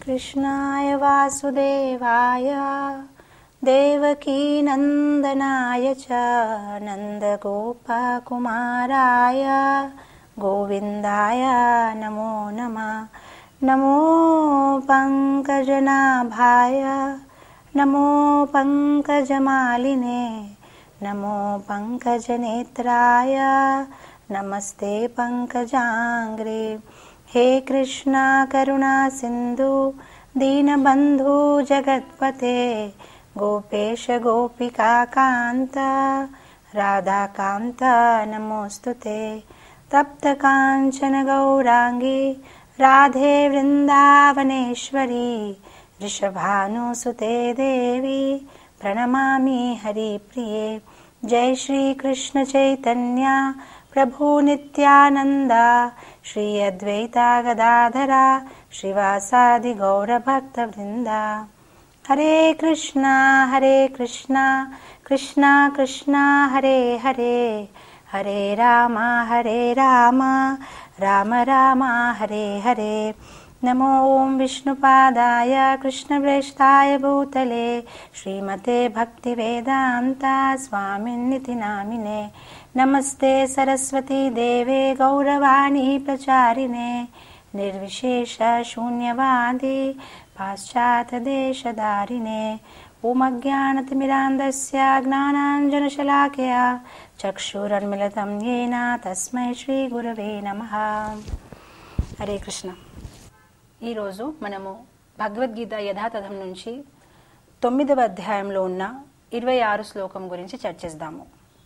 कृष्णाय वासुदेवाय देवकीनन्दनाय च नन्दगोपकुमाराय गोविन्दाय नमो नमः नमो पङ्कजनाभाय नमो पङ्कजमालिने नमो पङ्कजनेत्राय नमस्ते पङ्कजाङ्ग्रे हे कृष्णा करुणा सिन्धु दीनबन्धु जगत्पते गोपेश गोपिकान्त राधाकान्त नमोऽस्तु ते तप्तकाञ्चन गौराङ्गी राधे वृन्दावनेश्वरी वृषभानुसुते देवी प्रणमामि हरिप्रिये जय श्रीकृष्ण चैतन्य प्रभु नित्यानन्दा श्री अद्वैता गदाधरा श्रीवासादि गौरभक्तवृन्दा हरे कृष्णा हरे कृष्णा कृष्णा कृष्णा हरे हरे हरे राम हरे राम राम राम हरे हरे नमो ॐ विष्णुपादाय कृष्णप्रेष्ठाय भूतले श्रीमते भक्तिवेदान्ता स्वामिन्निति नामिने नमस्ते सरस्वती देवे गौरवाणी प्रचारिणे निर्विशेषशून्यवादी पाश्चात्यदेशधारिणे उमज्ञानतिमिरान्धस्य ज्ञानाञ्जनशलाकया चक्षुरन्मिलितं येन तस्मै श्रीगुरवे नमः హరే కృష్ణ ఈరోజు మనము భగవద్గీత యథాతథం నుంచి తొమ్మిదవ అధ్యాయంలో ఉన్న ఇరవై ఆరు శ్లోకం గురించి చర్చిద్దాము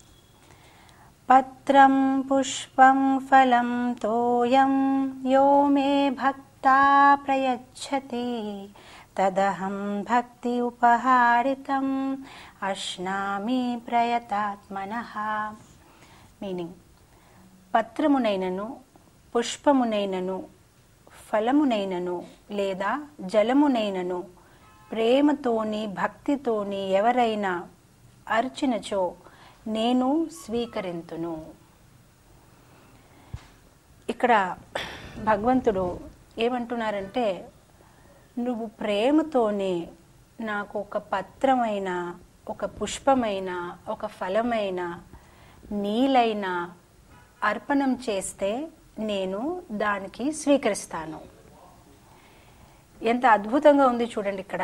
పత్రం పుష్పం ఫలం తోయం యో మే భక్తా ప్రయచ్చతి తదహం భక్తి ఉపహారితం అశ్నామి ప్రయతాత్మన మీనింగ్ పత్రమునైనను పుష్పమునైనను ఫలమునైనను లేదా జలమునైనను ప్రేమతోని భక్తితోని ఎవరైనా అర్చినచో నేను స్వీకరింతును ఇక్కడ భగవంతుడు ఏమంటున్నారంటే నువ్వు ప్రేమతోనే నాకు ఒక పత్రమైన ఒక పుష్పమైన ఒక ఫలమైన నీలైన అర్పణం చేస్తే నేను దానికి స్వీకరిస్తాను ఎంత అద్భుతంగా ఉంది చూడండి ఇక్కడ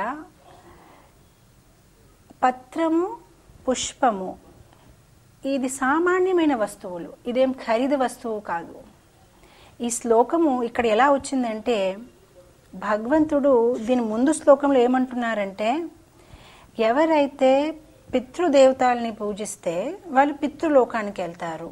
పత్రము పుష్పము ఇది సామాన్యమైన వస్తువులు ఇదేం ఖరీదు వస్తువు కాదు ఈ శ్లోకము ఇక్కడ ఎలా వచ్చిందంటే భగవంతుడు దీని ముందు శ్లోకంలో ఏమంటున్నారంటే ఎవరైతే పితృదేవతల్ని పూజిస్తే వాళ్ళు పితృలోకానికి వెళ్తారు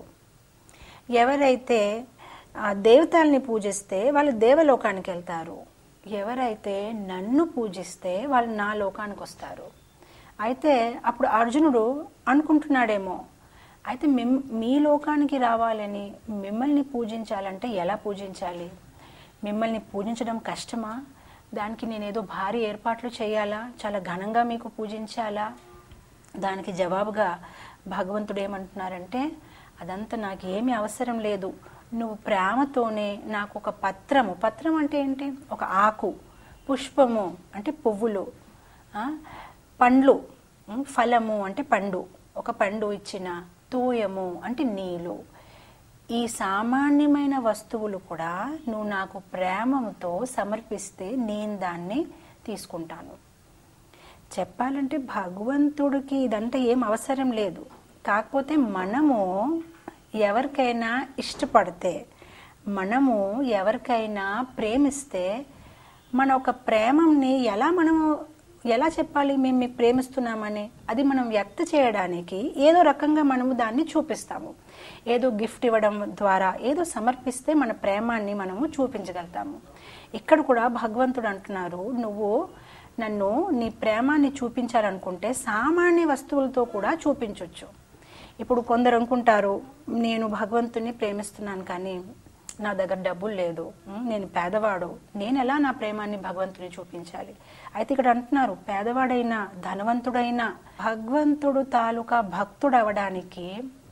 ఎవరైతే ఆ దేవతల్ని పూజిస్తే వాళ్ళు దేవలోకానికి వెళ్తారు ఎవరైతే నన్ను పూజిస్తే వాళ్ళు నా లోకానికి వస్తారు అయితే అప్పుడు అర్జునుడు అనుకుంటున్నాడేమో అయితే మిమ్ మీ లోకానికి రావాలని మిమ్మల్ని పూజించాలంటే ఎలా పూజించాలి మిమ్మల్ని పూజించడం కష్టమా దానికి నేనేదో భారీ ఏర్పాట్లు చేయాలా చాలా ఘనంగా మీకు పూజించాలా దానికి జవాబుగా భగవంతుడు ఏమంటున్నారంటే అదంతా నాకు ఏమీ అవసరం లేదు నువ్వు ప్రేమతోనే నాకు ఒక పత్రము పత్రం అంటే ఏంటి ఒక ఆకు పుష్పము అంటే పువ్వులు ఆ, పండ్లు ఉమ్, ఫలము అంటే పండు ఒక పండు ఇచ్చిన తూయము అంటే నీళ్ళు ఈ సామాన్యమైన వస్తువులు కూడా నువ్వు నాకు ప్రేమతో సమర్పిస్తే నేను దాన్ని తీసుకుంటాను చెప్పాలంటే భగవంతుడికి ఇదంతా ఏం అవసరం లేదు కాకపోతే మనము ఎవరికైనా ఇష్టపడితే మనము ఎవరికైనా ప్రేమిస్తే మన ఒక ప్రేమని ఎలా మనము ఎలా చెప్పాలి మేము మీకు ప్రేమిస్తున్నామని అది మనం వ్యక్త చేయడానికి ఏదో రకంగా మనము దాన్ని చూపిస్తాము ఏదో గిఫ్ట్ ఇవ్వడం ద్వారా ఏదో సమర్పిస్తే మన ప్రేమాన్ని మనము చూపించగలుగుతాము ఇక్కడ కూడా భగవంతుడు అంటున్నారు నువ్వు నన్ను నీ ప్రేమాన్ని చూపించాలనుకుంటే సామాన్య వస్తువులతో కూడా చూపించవచ్చు ఇప్పుడు కొందరు అనుకుంటారు నేను భగవంతుని ప్రేమిస్తున్నాను కానీ నా దగ్గర డబ్బులు లేదు ఉమ్, నేను పేదవాడు నేను ఎలా నా ప్రేమాన్ని భగవంతుని చూపించాలి అయితే ఇక్కడ అంటున్నారు పేదవాడైనా ధనవంతుడైనా భగవంతుడు తాలూకా భక్తుడు అవడానికి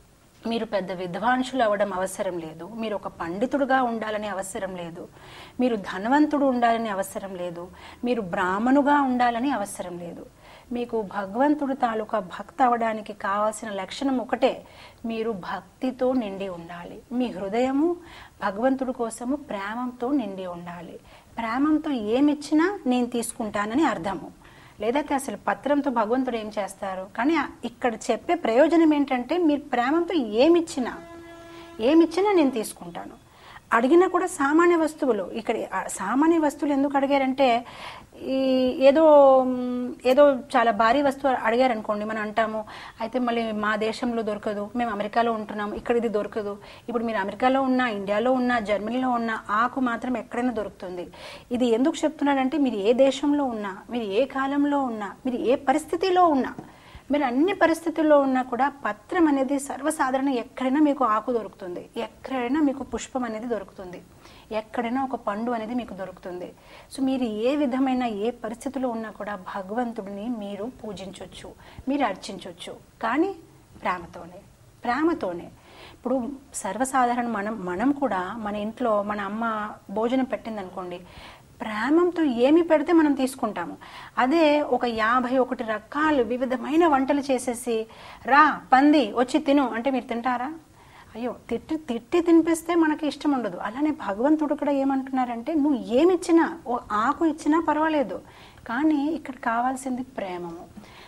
మీరు పెద్ద విద్వాంసులు అవ్వడం అవసరం లేదు మీరు ఒక పండితుడుగా ఉండాలని అవసరం లేదు మీరు ధనవంతుడు ఉండాలని అవసరం లేదు మీరు బ్రాహ్మణుగా ఉండాలని అవసరం లేదు మీకు భగవంతుడు తాలూకా భక్త అవడానికి కావాల్సిన లక్షణం ఒకటే మీరు భక్తితో నిండి ఉండాలి మీ హృదయము భగవంతుడి కోసము ప్రేమంతో నిండి ఉండాలి ప్రేమంతో ఏమిచ్చినా నేను తీసుకుంటానని అర్థము లేదైతే అసలు పత్రంతో భగవంతుడు ఏం చేస్తారు కానీ ఆ- ఇక్కడ చెప్పే ప్రయోజనం ఏంటంటే మీరు ప్రేమతో ఏమిచ్చినా ఏమిచ్చినా నేను తీసుకుంటాను అడిగినా కూడా సామాన్య వస్తువులు ఇక్కడ ఆ సామాన్య వస్తువులు ఎందుకు అడిగారంటే ఈ ఏదో మ్, ఏదో చాలా భారీ వస్తువు అడిగారు అనుకోండి మనం అంటాము అయితే మళ్ళీ మా దేశంలో దొరకదు మేము అమెరికాలో ఉంటున్నాము ఇక్కడ ఇది దొరకదు ఇప్పుడు మీరు అమెరికాలో ఉన్నా ఇండియాలో ఉన్నా జర్మనీలో ఉన్నా ఆకు మాత్రం ఎక్కడైనా దొరుకుతుంది ఇది ఎందుకు చెప్తున్నాడంటే మీరు ఏ దేశంలో ఉన్నా మీరు ఏ కాలంలో ఉన్నా మీరు ఏ పరిస్థితిలో ఉన్నా మీరు అన్ని పరిస్థితుల్లో ఉన్నా కూడా పత్రం అనేది సర్వసాధారణ ఎక్కడైనా మీకు ఆకు దొరుకుతుంది ఎక్కడైనా మీకు పుష్పం అనేది దొరుకుతుంది ఎక్కడైనా ఒక పండు అనేది మీకు దొరుకుతుంది సో మీరు ఏ విధమైన ఏ పరిస్థితిలో ఉన్నా కూడా భగవంతుడిని మీరు పూజించవచ్చు మీరు అర్చించవచ్చు కానీ ప్రేమతోనే ప్రేమతోనే ఇప్పుడు సర్వసాధారణ మనం మనం కూడా మన ఇంట్లో మన అమ్మ భోజనం పెట్టింది అనుకోండి ప్రేమంతో ఏమి పెడితే మనం తీసుకుంటాము అదే ఒక యాభై ఒకటి రకాలు వివిధమైన వంటలు చేసేసి రా పంది వచ్చి తిను అంటే మీరు తింటారా అయ్యో తిట్టి తిట్టి తినిపిస్తే మనకి ఇష్టం ఉండదు అలానే భగవంతుడు కూడా ఏమంటున్నారంటే నువ్వు ఏమిచ్చినా ఓ ఆకు ఇచ్చినా పర్వాలేదు కానీ ఇక్కడ కావాల్సింది ప్రేమము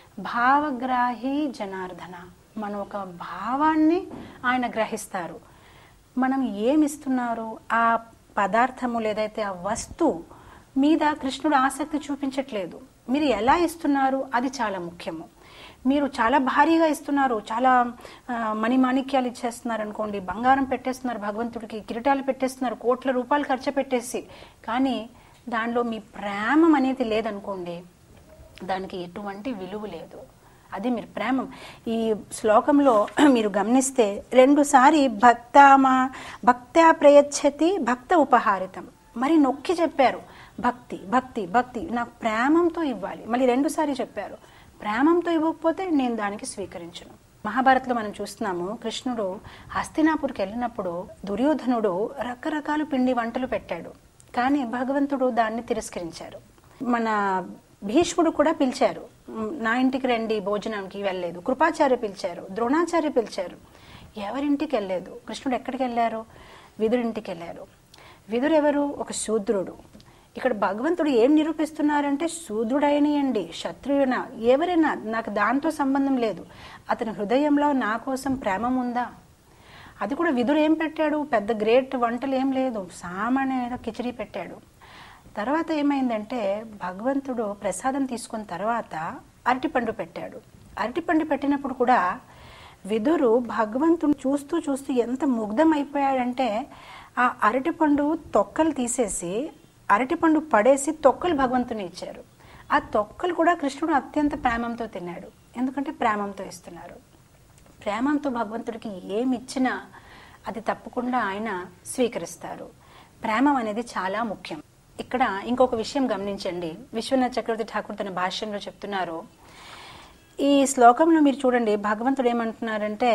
భావగ్రాహి జనార్దన మనం ఒక భావాన్ని ఆయన గ్రహిస్తారు మనం ఏమిస్తున్నారు ఆ పదార్థము లేదైతే ఆ వస్తువు మీద కృష్ణుడు ఆసక్తి చూపించట్లేదు మీరు ఎలా ఇస్తున్నారు అది చాలా ముఖ్యము మీరు చాలా భారీగా ఇస్తున్నారు చాలా ఆ, మణిమాణిక్యాలు ఇచ్చేస్తున్నారు అనుకోండి బంగారం పెట్టేస్తున్నారు భగవంతుడికి కిరీటాలు పెట్టేస్తున్నారు కోట్ల రూపాయలు ఖర్చు పెట్టేసి కానీ దానిలో మీ ప్రేమం అనేది లేదనుకోండి దానికి ఎటువంటి విలువ లేదు అది మీరు ప్రేమ ఈ శ్లోకంలో మీరు గమనిస్తే రెండుసారి భక్తామా భక్త్యా ప్రయచ్చతి భక్త ఉపహారితం మరి నొక్కి చెప్పారు భక్తి భక్తి భక్తి నాకు ప్రేమంతో ఇవ్వాలి మళ్ళీ రెండుసారి చెప్పారు ప్రేమంతో ఇవ్వకపోతే నేను దానికి స్వీకరించను మహాభారత్లో మనం చూస్తున్నాము కృష్ణుడు హస్తినాపూర్కి వెళ్ళినప్పుడు దుర్యోధనుడు రకరకాల పిండి వంటలు పెట్టాడు కానీ భగవంతుడు దాన్ని తిరస్కరించారు మన భీష్ముడు కూడా పిలిచారు "మ్, నా ఇంటికి రండి భోజనానికి వెళ్ళలేదు కృపాచార్య పిలిచారు ద్రోణాచార్య పిలిచారు ఎవరింటికి వెళ్ళలేదు కృష్ణుడు ఎక్కడికి వెళ్ళారు విదురింటికి వెళ్ళారు విదురు ఎవరు ఒక శూద్రుడు ఇక్కడ భగవంతుడు ఏం నిరూపిస్తున్నారంటే శూద్రుడైనయండి శత్రువున ఎవరైనా నాకు దాంతో సంబంధం లేదు అతని హృదయంలో నా కోసం ప్రేమ ఉందా అది కూడా విదురు ఏం పెట్టాడు పెద్ద గ్రేట్ వంటలు ఏం లేదు సామాన్య కిచడీ పెట్టాడు తర్వాత ఏమైందంటే భగవంతుడు ప్రసాదం తీసుకున్న తర్వాత అరటిపండు పెట్టాడు అరటిపండు పెట్టినప్పుడు కూడా విదురు భగవంతుని చూస్తూ చూస్తూ ఎంత ముగ్ధం అయిపోయాడంటే ఆ అరటిపండు తొక్కలు తీసేసి అరటిపండు పడేసి తొక్కలు భగవంతుని ఇచ్చారు ఆ తొక్కలు కూడా కృష్ణుడు అత్యంత ప్రేమంతో తిన్నాడు ఎందుకంటే ప్రేమంతో ఇస్తున్నారు ప్రేమంతో భగవంతుడికి ఏమి ఇచ్చినా అది తప్పకుండా ఆయన స్వీకరిస్తారు ప్రేమం అనేది చాలా ముఖ్యం ఇక్కడ ఇంకొక విషయం గమనించండి విశ్వనాథ్ చక్రవర్తి ఠాకూర్ తన భాష్యంలో చెప్తున్నారు ఈ శ్లోకంలో మీరు చూడండి భగవంతుడు ఏమంటున్నారంటే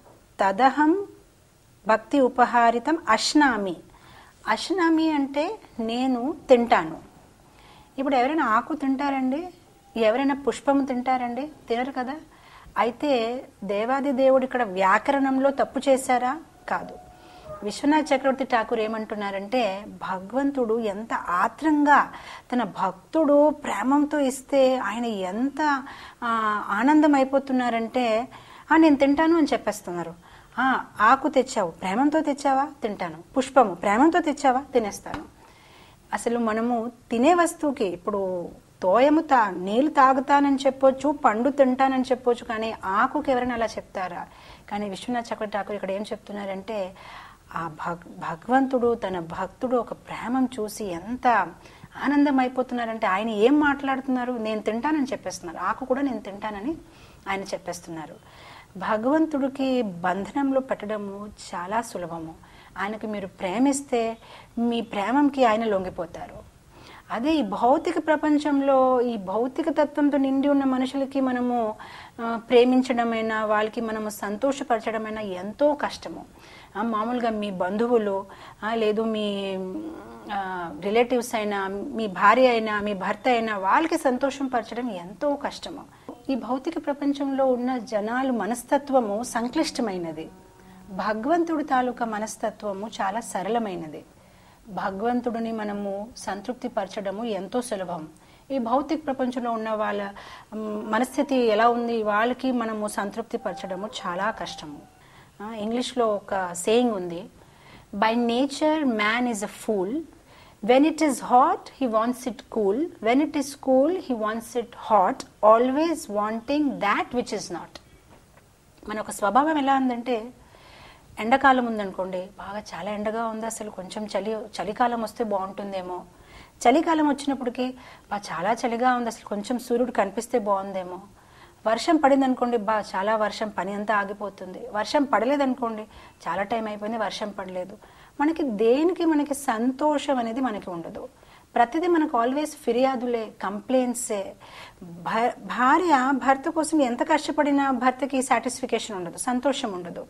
తదహం భక్తి ఉపహారితం అశ్నామి అశ్నామి అంటే నేను తింటాను ఇప్పుడు ఎవరైనా ఆకు తింటారండి ఎవరైనా పుష్పము తింటారండి తినరు కదా అయితే దేవాది దేవుడు ఇక్కడ వ్యాకరణంలో తప్పు చేశారా కాదు విశ్వనాథ్ చక్రవర్తి ఠాకూర్ ఏమంటున్నారంటే భగవంతుడు ఎంత ఆత్రంగా తన భక్తుడు ప్రేమంతో ఇస్తే ఆయన ఎంత ఆ, ఆనందం అయిపోతున్నారంటే "ఆ, నేను తింటాను అని చెప్పేస్తున్నారు "ఆ, ఆకు తెచ్చావు ప్రేమంతో తెచ్చావా తింటాను పుష్పము ప్రేమంతో తెచ్చావా తినేస్తాను అసలు మనము తినే వస్తువుకి ఇప్పుడు తోయము తా నీళ్ళు తాగుతానని చెప్పొచ్చు పండు తింటానని చెప్పొచ్చు కానీ ఆకుకి ఎవరైనా అలా చెప్తారా కానీ విశ్వనాథ్ చక్రవర్తి ఠాకూర్ ఇక్కడ ఏం చెప్తున్నారంటే ఆ భగ్ భగవంతుడు తన భక్తుడు ఒక ప్రేమం చూసి ఎంత ఆనందం అయిపోతున్నారంటే ఆయన ఏం మాట్లాడుతున్నారు నేను తింటానని చెప్పేస్తున్నారు ఆకు కూడా నేను తింటానని ఆయన చెప్పేస్తున్నారు భగవంతుడికి బంధనంలో పెట్టడము చాలా సులభము ఆయనకు మీరు ప్రేమిస్తే మీ ప్రేమంకి ఆయన లొంగిపోతారు అదే ఈ భౌతిక ప్రపంచంలో ఈ భౌతిక తత్వంతో నిండి ఉన్న మనుషులకి మనము ఆ, ప్రేమించడమైనా వాళ్ళకి మనము సంతోషపరచడమైనా ఎంతో కష్టము ఆ, మామూలుగా మీ బంధువులు ఆ, లేదు మీ రిలేటివ్స్ అయినా మీ భార్య అయినా మీ భర్త అయినా వాళ్ళకి సంతోషం పరచడం ఎంతో కష్టము ఈ భౌతిక ప్రపంచంలో ఉన్న జనాలు మనస్తత్వము సంక్లిష్టమైనది భగవంతుడి తాలూకా మనస్తత్వము చాలా సరళమైనది భగవంతుడిని మనము సంతృప్తి పరచడము ఎంతో సులభం ఈ భౌతిక ప్రపంచంలో ఉన్న వాళ్ళ మ్, మనస్థితి ఎలా ఉంది వాళ్ళకి మనము సంతృప్తి పరచడము చాలా కష్టము ఆ, ఇంగ్లీష్లో ఒక సేయింగ్ ఉంది by nature man is a fool when it is hot he wants it cool when it is cool he wants it hot always wanting that which is not మన ఒక స్వభావం ఎలా ఉందంటే ఎండాకాలం ఉందనుకోండి బాగా చాలా ఎండగా ఉంది అసలు కొంచెం చలి చలికాలం వస్తే బాగుంటుందేమో చలికాలం వచ్చినప్పటికి బా చాలా చలిగా ఉంది అసలు కొంచెం సూర్యుడు కనిపిస్తే బాగుందేమో వర్షం పడింది అనుకోండి బా చాలా వర్షం పని అంతా ఆగిపోతుంది వర్షం పడలేదనుకోండి చాలా టైం అయిపోయింది వర్షం పడలేదు మనకి దేనికి మనకి సంతోషం అనేది మనకి ఉండదు ప్రతిదీ మనకు ఆల్వేస్ ఫిర్యాదులే కంప్లైంట్సే భ- భార్య భర్త కోసం ఎంత కష్టపడినా భర్తకి సాటిస్ఫికేషన్ ఉండదు సంతోషం ఉండదు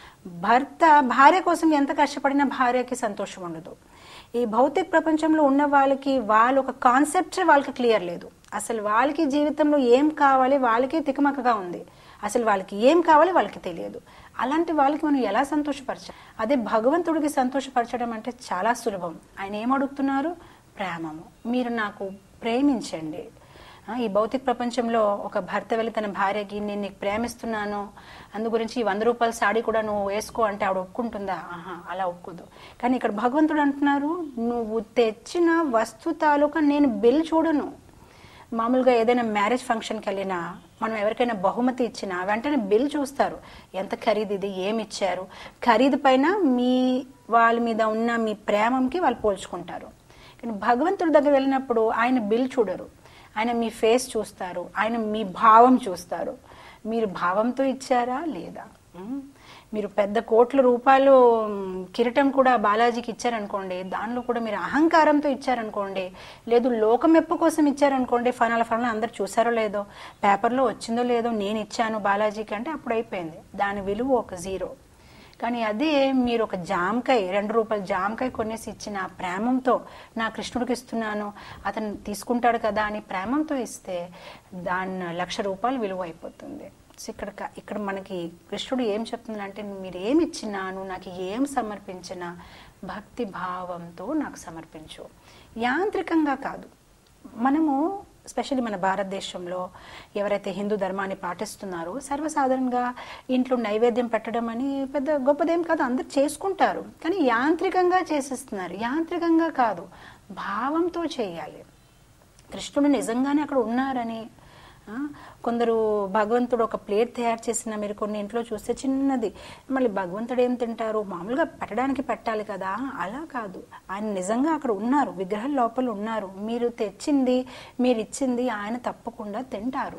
భర్త భార్య కోసం ఎంత కష్టపడినా భార్యకి సంతోషం ఉండదు ఈ భౌతిక ప్రపంచంలో ఉన్న వాళ్ళకి వాళ్ళ ఒక కాన్సెప్ట్ వాళ్ళకి క్లియర్ లేదు అసలు వాళ్ళకి జీవితంలో ఏం కావాలి వాళ్ళకి తికమకగా ఉంది అసలు వాళ్ళకి ఏం కావాలి వాళ్ళకి తెలియదు అలాంటి వాళ్ళకి మనం ఎలా సంతోషపరచాలి అదే భగవంతుడికి సంతోషపరచడం అంటే చాలా సులభం ఆయన ఏం అడుగుతున్నారు ప్రేమము మీరు నాకు ప్రేమించండి ఆ, ఈ భౌతిక ప్రపంచంలో ఒక భర్త వెళ్ళి తన భార్యకి నేను నీకు ప్రేమిస్తున్నాను అందు గురించి ఈ వంద రూపాయల సాడీ కూడా నువ్వు వేసుకో అంటే ఆవిడ ఒప్పుకుంటుందా ఆహా అలా ఒప్పుకోదు కానీ ఇక్కడ భగవంతుడు అంటున్నారు నువ్వు తెచ్చిన వస్తు తాలూకా నేను బిల్ చూడను మామూలుగా ఏదైనా మ్యారేజ్ ఫంక్షన్కి వెళ్ళినా మనం ఎవరికైనా బహుమతి ఇచ్చినా వెంటనే బిల్ చూస్తారు ఎంత ఖరీదు ఇది ఏమి ఇచ్చారు ఖరీదు పైన మీ వాళ్ళ మీద ఉన్న మీ ప్రేమంకి వాళ్ళు పోల్చుకుంటారు కానీ భగవంతుడి దగ్గర వెళ్ళినప్పుడు ఆయన బిల్ చూడరు ఆయన మీ ఫేస్ చూస్తారు ఆయన మీ భావం చూస్తారు మీరు భావంతో ఇచ్చారా లేదా ఉమ్. మీరు పెద్ద కోట్ల రూపాయలు ఉమ్, కిరీటం కూడా బాలాజీకి ఇచ్చారనుకోండి దానిలో కూడా మీరు అహంకారంతో ఇచ్చారనుకోండి లేదు లోకమెప్పు కోసం ఇచ్చారనుకోండి ఫనాల ఫనాల అందరు చూసారో లేదో పేపర్లో వచ్చిందో లేదో నేను ఇచ్చాను బాలాజీకి అంటే అప్పుడు అయిపోయింది దాని విలువ ఒక జీరో కానీ అదే మీరు ఒక జామకాయ రెండు రూపాయల జామకాయ కొనేసి ఇచ్చిన ఆ ప్రేమంతో నా కృష్ణుడికి ఇస్తున్నాను అతను తీసుకుంటాడు కదా అని ప్రేమంతో ఇస్తే దాని లక్ష రూపాయలు విలువ అయిపోతుంది సో ఇక్కడ క- ఇక్కడ మనకి కృష్ణుడు ఏం చెప్తున్నాడంటే మీరు ఏమి ఇచ్చినా నువ్వు నాకు ఏం సమర్పించినా భక్తి భావంతో నాకు సమర్పించు యాంత్రికంగా కాదు మనము స్పెషల్లీ మన భారతదేశంలో ఎవరైతే హిందూ ధర్మాన్ని పాటిస్తున్నారో సర్వసాధారణంగా ఇంట్లో నైవేద్యం పెట్టడం అని పెద్ద గొప్పదేం కాదు అందరు చేసుకుంటారు కానీ యాంత్రికంగా చేసేస్తున్నారు యాంత్రికంగా కాదు భావంతో చేయాలి కృష్ణుడు నిజంగానే అక్కడ ఉన్నారని ఆ, కొందరు భగవంతుడు ఒక ప్లేట్ తయారు చేసిన మీరు కొన్ని ఇంట్లో చూస్తే చిన్నది మళ్ళీ భగవంతుడు ఏం తింటారు మామూలుగా పెట్టడానికి పెట్టాలి కదా అలా కాదు ఆయన నిజంగా అక్కడ ఉన్నారు విగ్రహం లోపల ఉన్నారు మీరు తెచ్చింది మీరు ఇచ్చింది ఆయన తప్పకుండా తింటారు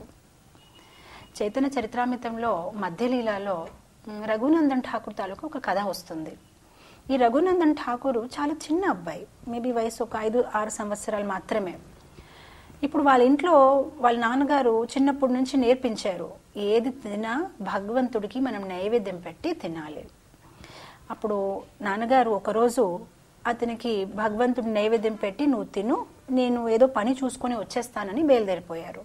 చైతన్య చరిత్రామితంలో మధ్యలీలలో ఉమ్, రఘునందన్ ఠాకూర్ తాలూకు ఒక కథ వస్తుంది ఈ రఘునందన్ ఠాకూర్ చాలా చిన్న అబ్బాయి మేబీ వయసు ఒక ఐదు ఆరు సంవత్సరాలు మాత్రమే ఇప్పుడు వాళ్ళ ఇంట్లో వాళ్ళ నాన్నగారు చిన్నప్పటి నుంచి నేర్పించారు ఏది తినా భగవంతుడికి మనం నైవేద్యం పెట్టి తినాలి అప్పుడు నాన్నగారు ఒకరోజు అతనికి భగవంతుడి నైవేద్యం పెట్టి నువ్వు తిను నేను ఏదో పని చూసుకొని వచ్చేస్తానని బయలుదేరిపోయారు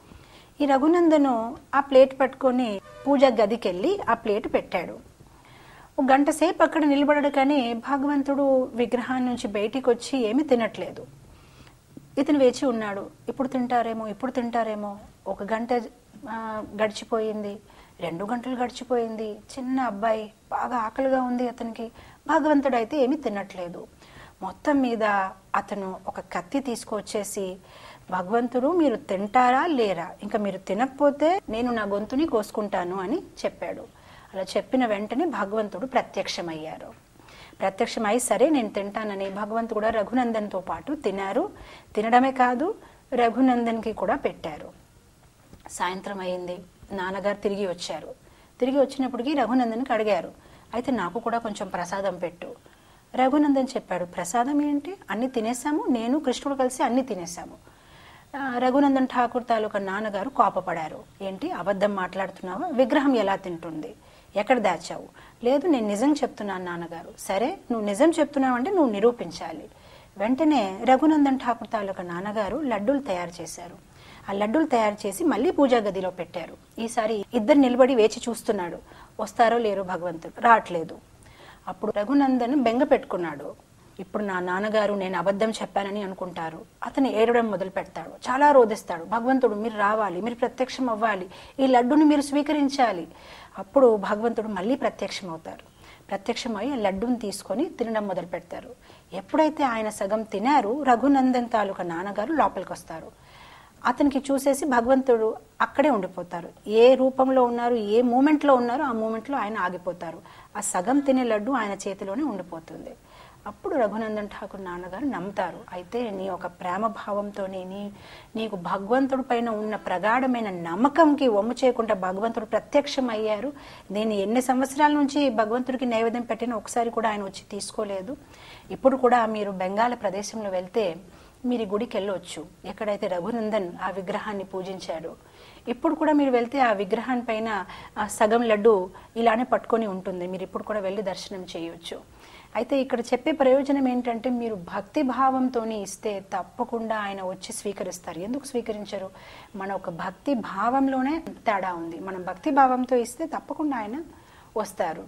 ఈ రఘునందను ఆ ప్లేట్ పట్టుకొని పూజ గదికి వెళ్ళి ఆ ప్లేట్ పెట్టాడు ఒక గంట సేపు అక్కడ నిలబడడు కానీ భగవంతుడు విగ్రహం నుంచి బయటికి వచ్చి ఏమీ తినట్లేదు ఇతను వేచి ఉన్నాడు ఇప్పుడు తింటారేమో ఇప్పుడు తింటారేమో ఒక గంట ఆ, గడిచిపోయింది రెండు గంటలు గడిచిపోయింది చిన్న అబ్బాయి బాగా ఆకలిగా ఉంది అతనికి భగవంతుడు అయితే ఏమీ తినట్లేదు మొత్తం మీద అతను ఒక కత్తి తీసుకొచ్చేసి భగవంతుడు మీరు తింటారా లేరా ఇంకా మీరు తినకపోతే నేను నా గొంతుని కోసుకుంటాను అని చెప్పాడు అలా చెప్పిన వెంటనే భగవంతుడు ప్రత్యక్షమయ్యారు ప్రత్యక్షమై సరే నేను తింటానని భగవంతుడు కూడా రఘునందన్తో పాటు తినారు తినడమే కాదు రఘునందన్కి కూడా పెట్టారు సాయంత్రం అయింది నాన్నగారు తిరిగి వచ్చారు తిరిగి వచ్చినప్పటికీ రఘునందన్కి అడిగారు అయితే నాకు కూడా కొంచెం ప్రసాదం పెట్టు రఘునందన్ చెప్పాడు ప్రసాదం ఏంటి అన్ని తినేసాము నేను కృష్ణుడు కలిసి అన్ని తినేసాము ఆ, రఘునందన్ ఠాకూర్ తాలూకా నాన్నగారు కోపపడారు ఏంటి అబద్ధం మాట్లాడుతున్నావా విగ్రహం ఎలా తింటుంది ఎక్కడ దాచావు లేదు నేను నిజం చెప్తున్నాను నాన్నగారు సరే నువ్వు నిజం చెప్తున్నావు అంటే నువ్వు నిరూపించాలి వెంటనే రఘునందన్ ఠాకూర్ తాలూకా నాన్నగారు లడ్డూలు తయారు చేశారు ఆ లడ్డూలు తయారు చేసి మళ్ళీ పూజా గదిలో పెట్టారు ఈసారి ఇద్దరు నిలబడి వేచి చూస్తున్నాడు వస్తారో లేరో భగవంతుడు రావట్లేదు అప్పుడు రఘునందన్ బెంగ పెట్టుకున్నాడు ఇప్పుడు నా నాన్నగారు నేను అబద్ధం చెప్పానని అనుకుంటారు అతను ఏడవడం మొదలు పెడతాడు చాలా రోధిస్తాడు భగవంతుడు మీరు రావాలి మీరు ప్రత్యక్షం అవ్వాలి ఈ లడ్డుని మీరు స్వీకరించాలి అప్పుడు భగవంతుడు మళ్ళీ ప్రత్యక్షం అవుతారు ప్రత్యక్షమై ఆ లడ్డూని తీసుకొని తినడం మొదలు పెడతారు ఎప్పుడైతే ఆయన సగం తినారు రఘునందన్ తాలూకా నాన్నగారు లోపలికి వస్తారు అతనికి చూసేసి భగవంతుడు అక్కడే ఉండిపోతారు ఏ రూపంలో ఉన్నారు ఏ మూమెంట్లో ఉన్నారో ఆ మూమెంట్లో ఆయన ఆగిపోతారు ఆ సగం తినే లడ్డు ఆయన చేతిలోనే ఉండిపోతుంది అప్పుడు రఘునందన్ ఠాకూర్ నాన్నగారు నమ్ముతారు అయితే నీ ఒక ప్రేమ భావంతోనే నీ నీకు భగవంతుడి పైన ఉన్న ప్రగాఢమైన నమ్మకంకి ఒమ్ము చేయకుండా భగవంతుడు ప్రత్యక్షం అయ్యారు నేను ఎన్ని సంవత్సరాల నుంచి భగవంతుడికి నైవేద్యం పెట్టిన ఒకసారి కూడా ఆయన వచ్చి తీసుకోలేదు ఇప్పుడు కూడా మీరు బెంగాల్ ప్రదేశంలో వెళ్తే మీరు ఈ గుడికి వెళ్ళొచ్చు ఎక్కడైతే రఘునందన్ ఆ విగ్రహాన్ని పూజించాడు ఇప్పుడు కూడా మీరు వెళ్తే ఆ విగ్రహం పైన ఆ సగం లడ్డు ఇలానే పట్టుకొని ఉంటుంది మీరు ఇప్పుడు కూడా వెళ్ళి దర్శనం చేయొచ్చు అయితే ఇక్కడ చెప్పే ప్రయోజనం ఏంటంటే మీరు భక్తి భావంతోనే ఇస్తే తప్పకుండా ఆయన వచ్చి స్వీకరిస్తారు ఎందుకు స్వీకరించరు మన ఒక భక్తి భావంలోనే తేడా ఉంది మనం భక్తి భావంతో ఇస్తే తప్పకుండా ఆయన వస్తారు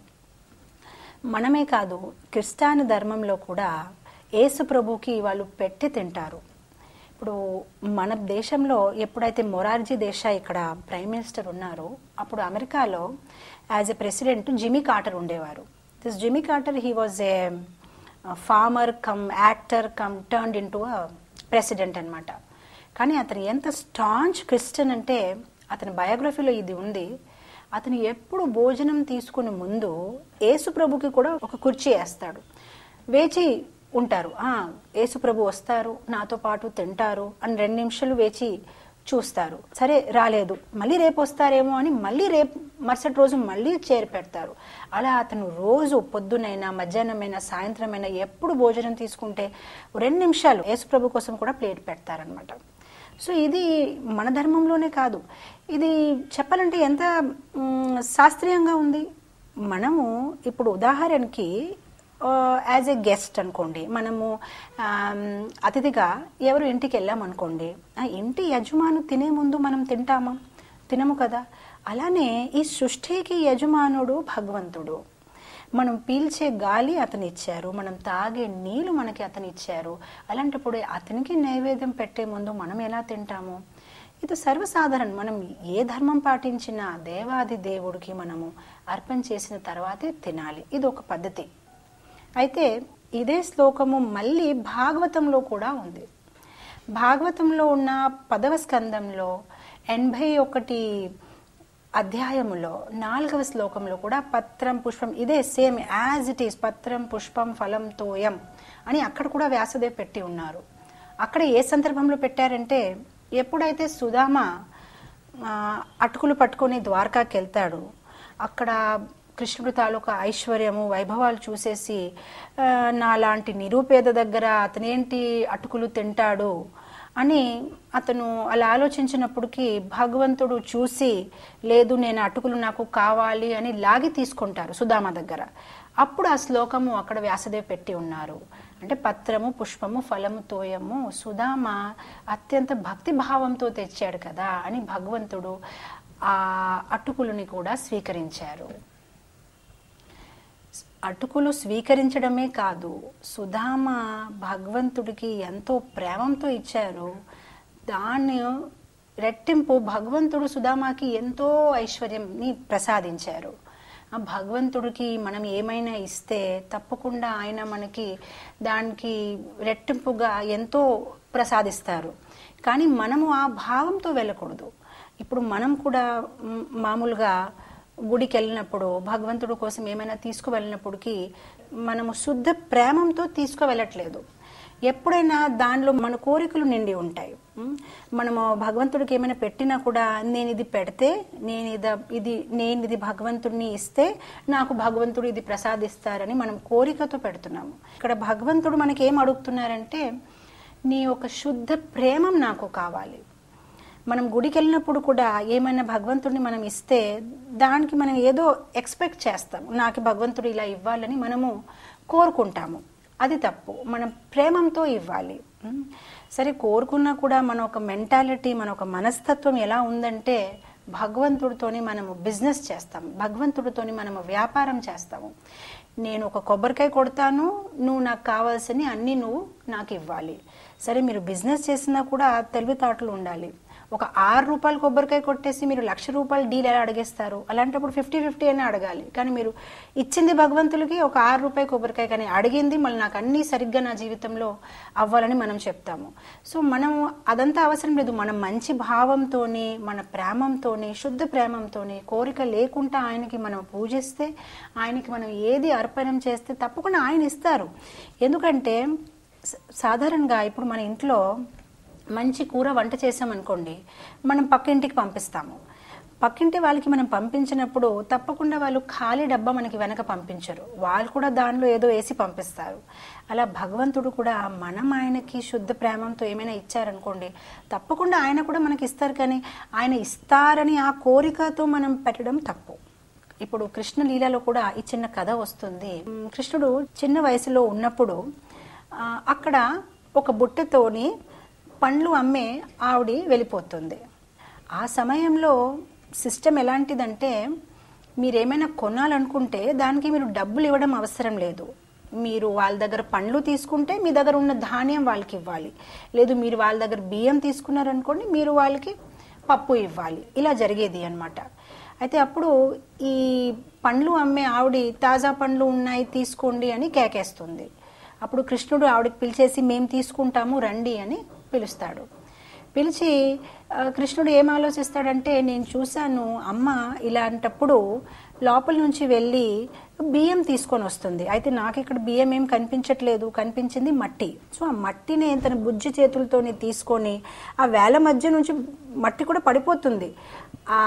మనమే కాదు క్రిస్టాన్ ధర్మంలో కూడా యేసు ప్రభుకి వాళ్ళు పెట్టి తింటారు ఇప్పుడు మన దేశంలో ఎప్పుడైతే మొరార్జీ దేశాయ్ ఇక్కడ ప్రైమ్ మినిస్టర్ ఉన్నారో అప్పుడు అమెరికాలో as a president Jimmy Carter ఉండేవారు this Jimmy Carter he was a farmer come actor come turned into president అనమాట కానీ అతను ఎంత స్టాంచ్ క్రిస్టియన్ అంటే అతని బయోగ్రఫీలో ఇది ఉంది అతను ఎప్పుడు భోజనం తీసుకునే ముందు యేసు ప్రభుకి కూడా ఒక కుర్చీ వేస్తాడు వేచి ఉంటారు ఆ యేసు ప్రభు వస్తారు నాతో పాటు తింటారు అని రెండు నిమిషాలు వేచి చూస్తారు సరే రాలేదు మళ్ళీ రేపు వస్తారేమో అని మళ్ళీ రేపు మరుసటి రోజు మళ్ళీ చేరి పెడతారు అలా అతను రోజు పొద్దునైనా మధ్యాహ్నమైనా సాయంత్రమైనా ఎప్పుడు భోజనం తీసుకుంటే రెండు నిమిషాలు యేసు ప్రభు కోసం కూడా ప్లేట్ పెడతారనమాట సో ఇది మన ధర్మంలోనే కాదు ఇది చెప్పాలంటే ఎంత మ్, శాస్త్రీయంగా ఉంది మనము ఇప్పుడు ఉదాహరణకి యాజ్ ఎ గెస్ట్ అనుకోండి మనము ఆమ్, అతిథిగా ఎవరు ఇంటికి వెళ్ళాం అనుకోండి ఆ ఇంటి యజమాను తినే ముందు మనం తింటామా తినము కదా అలానే ఈ సృష్టికి యజమానుడు భగవంతుడు మనం పీల్చే గాలి అతను ఇచ్చారు మనం తాగే నీళ్లు మనకి అతను ఇచ్చారు అలాంటప్పుడు అతనికి నైవేద్యం పెట్టే ముందు మనం ఎలా తింటాము ఇది సర్వసాధారణం మనం ఏ ధర్మం పాటించినా దేవాది దేవుడికి మనము అర్పణ చేసిన తర్వాతే తినాలి ఇది ఒక పద్ధతి అయితే ఇదే శ్లోకము మళ్ళీ భాగవతంలో కూడా ఉంది భాగవతంలో ఉన్న పదవ స్కందంలో ఎనభై ఒకటి అధ్యాయములో నాలుగవ శ్లోకంలో కూడా పత్రం పుష్పం ఇదే సేమ్ యాజ్ ఇట్ ఈస్ పత్రం పుష్పం ఫలం తోయం అని అక్కడ కూడా వ్యాసదేవ్ పెట్టి ఉన్నారు అక్కడ ఏ సందర్భంలో పెట్టారంటే ఎప్పుడైతే సుధామ ఆ, అటుకులు పట్టుకొని ద్వారకాకి వెళ్తాడు అక్కడ కృష్ణుడు తాలూకా ఐశ్వర్యము వైభవాలు చూసేసి ఆ, నాలాంటి నిరుపేద దగ్గర అతనేంటి అటుకులు తింటాడు అని అతను అలా ఆలోచించినప్పటికీ భగవంతుడు చూసి లేదు నేను అటుకులు నాకు కావాలి అని లాగి తీసుకుంటారు సుధామ దగ్గర అప్పుడు ఆ శ్లోకము అక్కడ వ్యాసదేవ్ పెట్టి ఉన్నారు అంటే పత్రము పుష్పము ఫలము తోయము సుధామ అత్యంత భక్తి భావంతో తెచ్చాడు కదా అని భగవంతుడు ఆ అటుకులని కూడా స్వీకరించారు అటుకులు స్వీకరించడమే కాదు సుధామ భగవంతుడికి ఎంతో ప్రేమంతో ఇచ్చారు దాన్ని రెట్టింపు భగవంతుడు సుధామాకి ఎంతో ఐశ్వర్యంని ప్రసాదించారు ఆ భగవంతుడికి మనం ఏమైనా ఇస్తే తప్పకుండా ఆయన మనకి దానికి రెట్టింపుగా ఎంతో ప్రసాదిస్తారు కానీ మనము ఆ భావంతో వెళ్ళకూడదు ఇప్పుడు మనం కూడా మ్, మామూలుగా గుడికి వెళ్ళినప్పుడు భగవంతుడి కోసం ఏమైనా తీసుకువెళ్ళినప్పటికీ మనము శుద్ధ ప్రేమంతో తీసుకువెళ్ళట్లేదు ఎప్పుడైనా దానిలో మన కోరికలు నిండి ఉంటాయి ఉం? మనము భగవంతుడికి ఏమైనా పెట్టినా కూడా నేను ఇది పెడితే నేను ఇది ఇది నేను ఇది భగవంతుడిని ఇస్తే నాకు భగవంతుడు ఇది ప్రసాదిస్తారని మనం కోరికతో పెడుతున్నాము ఇక్కడ భగవంతుడు మనకి ఏం అడుగుతున్నారంటే నీ ఒక శుద్ధ ప్రేమం నాకు కావాలి మనం గుడికి వెళ్ళినప్పుడు కూడా ఏమైనా భగవంతుడిని మనం ఇస్తే దానికి మనం ఏదో ఎక్స్పెక్ట్ చేస్తాం నాకు భగవంతుడు ఇలా ఇవ్వాలని మనము కోరుకుంటాము అది తప్పు మనం ప్రేమంతో ఇవ్వాలి ఉం? సరే కోరుకున్నా కూడా మన ఒక మెంటాలిటీ మన ఒక మనస్తత్వం ఎలా ఉందంటే భగవంతుడితోని మనము బిజినెస్ చేస్తాము భగవంతుడితోని మనము వ్యాపారం చేస్తాము నేను ఒక కొబ్బరికాయ కొడతాను నువ్వు నాకు కావాల్సిన అన్నీ నువ్వు నాకు ఇవ్వాలి సరే మీరు బిజినెస్ చేసినా కూడా తెలివితేటలు ఉండాలి ఒక ఆరు రూపాయలు కొబ్బరికాయ కొట్టేసి మీరు లక్ష రూపాయలు డీల్ ఎలా అడిగేస్తారు అలాంటప్పుడు ఫిఫ్టీ ఫిఫ్టీ అయినా అడగాలి కానీ మీరు ఇచ్చింది భగవంతులకి ఒక ఆరు రూపాయల కొబ్బరికాయ కానీ అడిగింది మళ్ళీ నాకు అన్నీ సరిగ్గా నా జీవితంలో అవ్వాలని మనం చెప్తాము సో మనం అదంతా అవసరం లేదు మనం మంచి భావంతోని మన ప్రేమంతోని శుద్ధ ప్రేమంతోని కోరిక లేకుండా ఆయనకి మనం పూజిస్తే ఆయనకి మనం ఏది అర్పణం చేస్తే తప్పకుండా ఆయన ఇస్తారు ఎందుకంటే స- సాధారణంగా ఇప్పుడు మన ఇంట్లో మంచి కూర వంట చేసామనుకోండి మనం పక్కింటికి పంపిస్తాము పక్కింటి వాళ్ళకి మనం పంపించినప్పుడు తప్పకుండా వాళ్ళు ఖాళీ డబ్బా మనకి వెనక పంపించరు వాళ్ళు కూడా దానిలో ఏదో వేసి పంపిస్తారు అలా భగవంతుడు కూడా మనం ఆయనకి శుద్ధ ప్రేమంతో ఏమైనా ఇచ్చారనుకోండి తప్పకుండా ఆయన కూడా మనకి ఇస్తారు కానీ ఆయన ఇస్తారని ఆ కోరికతో మనం పెట్టడం తప్పు ఇప్పుడు కృష్ణ లీలలో కూడా ఈ చిన్న కథ వస్తుంది ఉమ్, కృష్ణుడు చిన్న వయసులో ఉన్నప్పుడు ఆ, అక్కడ ఒక బుట్టతోని పండ్లు అమ్మే ఆవిడ వెళ్ళిపోతుంది ఆ సమయంలో సిస్టమ్ ఎలాంటిదంటే మీరేమైనా కొనాలనుకుంటే దానికి మీరు డబ్బులు ఇవ్వడం అవసరం లేదు మీరు వాళ్ళ దగ్గర పండ్లు తీసుకుంటే మీ దగ్గర ఉన్న ధాన్యం వాళ్ళకి ఇవ్వాలి లేదు మీరు వాళ్ళ దగ్గర బియ్యం తీసుకున్నారనుకోండి మీరు వాళ్ళకి పప్పు ఇవ్వాలి ఇలా జరిగేది అన్నమాట అయితే అప్పుడు ఈ పండ్లు అమ్మే ఆవిడ తాజా పండ్లు ఉన్నాయి తీసుకోండి అని కేకేస్తుంది అప్పుడు కృష్ణుడు ఆవిడకి పిలిచేసి మేము తీసుకుంటాము రండి అని పిలుస్తాడు పిలిచి ఆ, కృష్ణుడు ఏం ఆలోచిస్తాడంటే నేను చూశాను అమ్మ ఇలాంటప్పుడు లోపల నుంచి వెళ్ళి బియ్యం తీసుకొని వస్తుంది అయితే నాకు ఇక్కడ బియ్యం ఏం కనిపించట్లేదు కనిపించింది మట్టి సో ఆ మట్టిని తన బుజ్జి చేతులతోని తీసుకొని ఆ వేల మధ్య నుంచి మట్టి కూడా పడిపోతుంది ఆ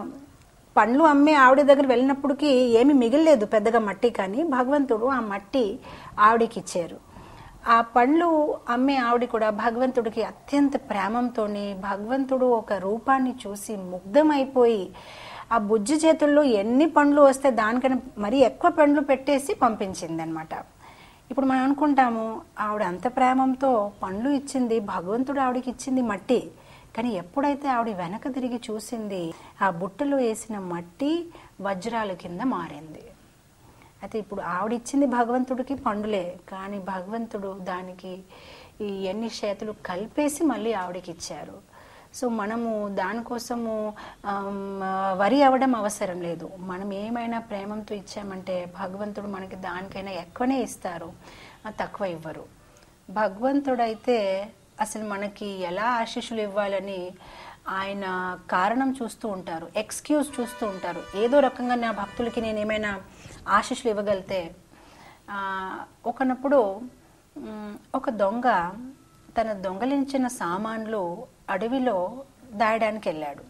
పండ్లు అమ్మే ఆవిడ దగ్గర వెళ్ళినప్పటికీ ఏమీ మిగిలిలేదు పెద్దగా మట్టి కానీ భగవంతుడు ఆ మట్టి ఆవిడకి ఇచ్చారు ఆ పండ్లు అమ్మే ఆవిడ కూడా భగవంతుడికి అత్యంత ప్రేమంతోని భగవంతుడు ఒక రూపాన్ని చూసి ముగ్ధమైపోయి ఆ బుజ్జి చేతుల్లో ఎన్ని పండ్లు వస్తే దానికన్నా మరీ ఎక్కువ పండ్లు పెట్టేసి పంపించింది అనమాట ఇప్పుడు మనం అనుకుంటాము ఆవిడ అంత ప్రేమంతో పండ్లు ఇచ్చింది భగవంతుడు ఆవిడకి ఇచ్చింది మట్టి కానీ ఎప్పుడైతే ఆవిడ వెనక తిరిగి చూసింది ఆ బుట్టలో వేసిన మట్టి వజ్రాల కింద మారింది అయితే ఇప్పుడు ఆవిడిచ్చింది భగవంతుడికి పండులే కానీ భగవంతుడు దానికి ఈ ఎన్ని చేతులు కలిపేసి మళ్ళీ ఆవిడకి ఇచ్చారు సో మనము దానికోసము ఆమ్, వరి అవ్వడం అవసరం లేదు మనం ఏమైనా ప్రేమంతో ఇచ్చామంటే భగవంతుడు మనకి దానికైనా ఎక్కువనే ఇస్తారు ఆ తక్కువ ఇవ్వరు భగవంతుడైతే అసలు మనకి ఎలా ఆశీస్సులు ఇవ్వాలని ఆయన కారణం చూస్తూ ఉంటారు ఎక్స్క్యూజ్ చూస్తూ ఉంటారు ఏదో రకంగా నా భక్తులకి నేను ఏమైనా ఆశీస్సులు ఇవ్వగలితే ఆ, ఒకనప్పుడు మ్, ఒక దొంగ తన దొంగలించిన సామాన్లు అడవిలో దాయడానికి వెళ్ళాడు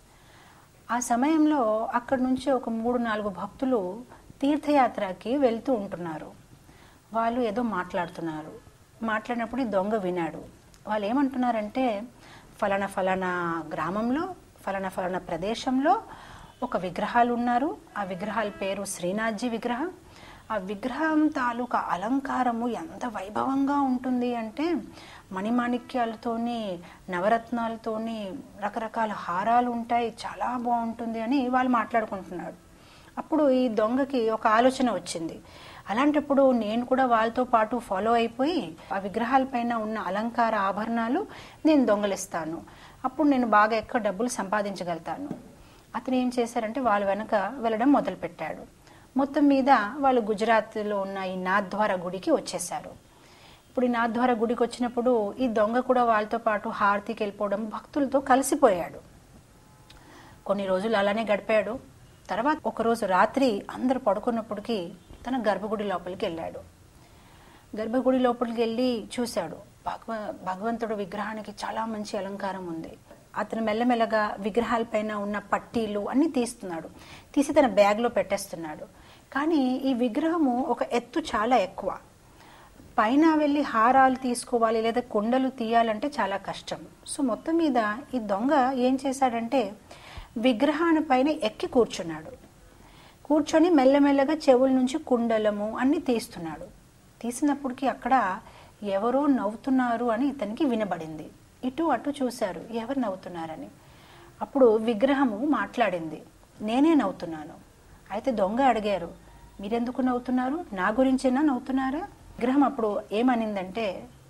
ఆ సమయంలో అక్కడి నుంచి ఒక మూడు నాలుగు భక్తులు తీర్థయాత్రకి వెళ్తూ ఉంటున్నారు వాళ్ళు ఏదో మాట్లాడుతున్నారు మాట్లాడినప్పుడు ఈ దొంగ వినాడు వాళ్ళు ఏమంటున్నారంటే ఫలానా ఫలానా గ్రామంలో ఫలానా ఫలానా ప్రదేశంలో ఒక విగ్రహాలు ఉన్నారు ఆ విగ్రహాల పేరు శ్రీనాథ్జీ విగ్రహం ఆ విగ్రహం తాలూకా అలంకారము ఎంత వైభవంగా ఉంటుంది అంటే మణిమాణిక్యాలతోని నవరత్నాలతోని రకరకాల హారాలు ఉంటాయి చాలా బాగుంటుంది అని వాళ్ళు మాట్లాడుకుంటున్నారు అప్పుడు ఈ దొంగకి ఒక ఆలోచన వచ్చింది అలాంటప్పుడు నేను కూడా వాళ్ళతో పాటు ఫాలో అయిపోయి ఆ విగ్రహాలపైన ఉన్న అలంకార ఆభరణాలు నేను దొంగలిస్తాను అప్పుడు నేను బాగా ఎక్కువ డబ్బులు సంపాదించగలుగుతాను అతను ఏం చేశారంటే వాళ్ళ వెనక వెళ్ళడం మొదలుపెట్టాడు మొత్తం మీద వాళ్ళు గుజరాత్లో ఉన్న ఈ నాథ్వార గుడికి వచ్చేసారు ఇప్పుడు ఈ నాథ్వార గుడికి వచ్చినప్పుడు ఈ దొంగ కూడా వాళ్ళతో పాటు హారతికి వెళ్ళిపోవడం భక్తులతో కలిసిపోయాడు కొన్ని రోజులు అలానే గడిపాడు తర్వాత ఒకరోజు రాత్రి అందరు పడుకున్నప్పటికీ తన గర్భగుడి లోపలికి వెళ్ళాడు గర్భగుడి లోపలికి వెళ్ళి చూశాడు భగవ భగవంతుడు విగ్రహానికి చాలా మంచి అలంకారం ఉంది అతను మెల్లమెల్లగా విగ్రహాలపైన ఉన్న పట్టీలు అన్ని తీస్తున్నాడు తీసి తన బ్యాగ్లో పెట్టేస్తున్నాడు కానీ ఈ విగ్రహము ఒక ఎత్తు చాలా ఎక్కువ పైన వెళ్ళి హారాలు తీసుకోవాలి లేదా కుండలు తీయాలంటే చాలా కష్టం సో మొత్తం మీద ఈ దొంగ ఏం చేశాడంటే విగ్రహాన్ని పైన ఎక్కి కూర్చున్నాడు కూర్చొని మెల్లమెల్లగా చెవుల నుంచి కుండలము అన్ని తీస్తున్నాడు తీసినప్పటికీ అక్కడ ఎవరో నవ్వుతున్నారు అని ఇతనికి వినబడింది ఇటు అటు చూశారు ఎవరు నవ్వుతున్నారని అప్పుడు విగ్రహము మాట్లాడింది నేనే నవ్వుతున్నాను అయితే దొంగ అడిగారు మీరెందుకు నవ్వుతున్నారు నా గురించేనా నవ్వుతున్నారా విగ్రహం అప్పుడు ఏమనిందంటే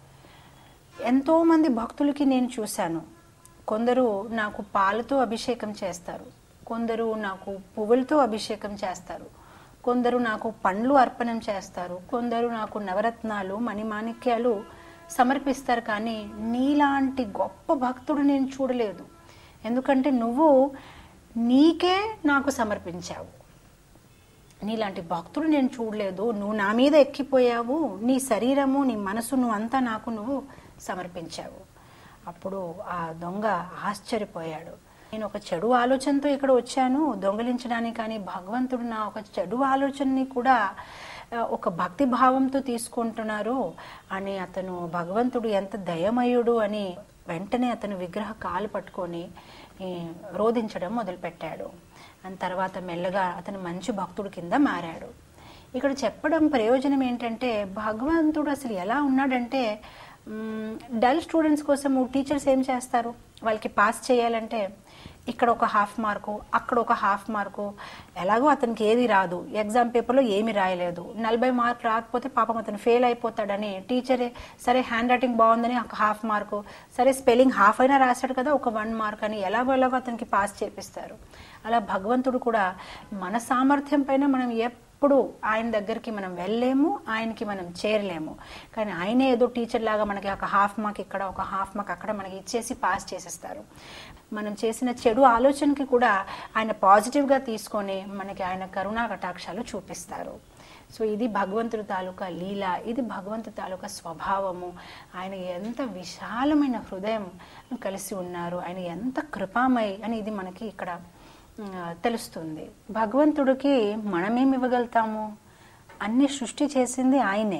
ఎంతో మంది భక్తులకి నేను చూశాను కొందరు నాకు పాలతో అభిషేకం చేస్తారు కొందరు నాకు పువ్వులతో అభిషేకం చేస్తారు కొందరు నాకు పండ్లు అర్పణం చేస్తారు కొందరు నాకు నవరత్నాలు మణిమాణిక్యాలు సమర్పిస్తారు కానీ నీలాంటి గొప్ప భక్తుడు నేను చూడలేదు ఎందుకంటే నువ్వు నీకే నాకు సమర్పించావు నీలాంటి భక్తుడు నేను చూడలేదు నువ్వు నా మీద ఎక్కిపోయావు నీ శరీరము నీ మనసు నువ్వు అంతా నాకు నువ్వు సమర్పించావు అప్పుడు ఆ దొంగ ఆశ్చర్యపోయాడు నేను ఒక చెడు ఆలోచనతో ఇక్కడ వచ్చాను దొంగలించడానికి కానీ భగవంతుడు నా ఒక చెడు ఆలోచనని కూడా ఆ, ఒక భక్తి భావంతో తీసుకుంటున్నారు అని అతను భగవంతుడు ఎంత దయమయుడు అని వెంటనే అతను విగ్రహ కాలు పట్టుకొని ఈ, రోధించడం మొదలుపెట్టాడు అని తర్వాత మెల్లగా అతను మంచి భక్తుడు కింద మారాడు ఇక్కడ చెప్పడం ప్రయోజనం ఏంటంటే భగవంతుడు అసలు ఎలా ఉన్నాడంటే మ్, డల్ స్టూడెంట్స్ కోసము టీచర్స్ ఏం చేస్తారు వాళ్ళకి పాస్ చేయాలంటే ఇక్కడ ఒక హాఫ్ మార్కు అక్కడ ఒక హాఫ్ మార్కు ఎలాగో అతనికి ఏది రాదు ఎగ్జామ్ పేపర్లో ఏమి రాయలేదు నలభై మార్క్ రాకపోతే పాపం అతను ఫెయిల్ అయిపోతాడని టీచరే సరే హ్యాండ్ రైటింగ్ బాగుందని ఒక హాఫ్ మార్కు సరే స్పెల్లింగ్ హాఫ్ అయినా రాశాడు కదా ఒక వన్ మార్క్ అని ఎలాగో ఎలాగో అతనికి పాస్ చేపిస్తారు అలా భగవంతుడు కూడా మన సామర్థ్యం పైన మనం ఎప్పుడు ఆయన దగ్గరికి మనం వెళ్ళలేము ఆయనకి మనం చేరలేము కానీ ఆయనే ఏదో టీచర్ లాగా మనకి ఒక హాఫ్ మార్క్ ఇక్కడ ఒక హాఫ్ మార్క్ అక్కడ మనకి ఇచ్చేసి పాస్ చేసేస్తారు మనం చేసిన చెడు ఆలోచనకి కూడా ఆయన పాజిటివ్గా తీసుకొని మనకి ఆయన కరుణా కటాక్షాలు చూపిస్తారు సో ఇది భగవంతుడి తాలూకా లీల ఇది భగవంతుడి తాలూకా స్వభావము ఆయన ఎంత విశాలమైన హృదయం కలిసి ఉన్నారు ఆయన ఎంత కృపామై అని ఇది మనకి ఇక్కడ ఆ, తెలుస్తుంది భగవంతుడికి మనమేమి ఇవ్వగలుగుతాము అన్ని సృష్టి చేసింది ఆయనే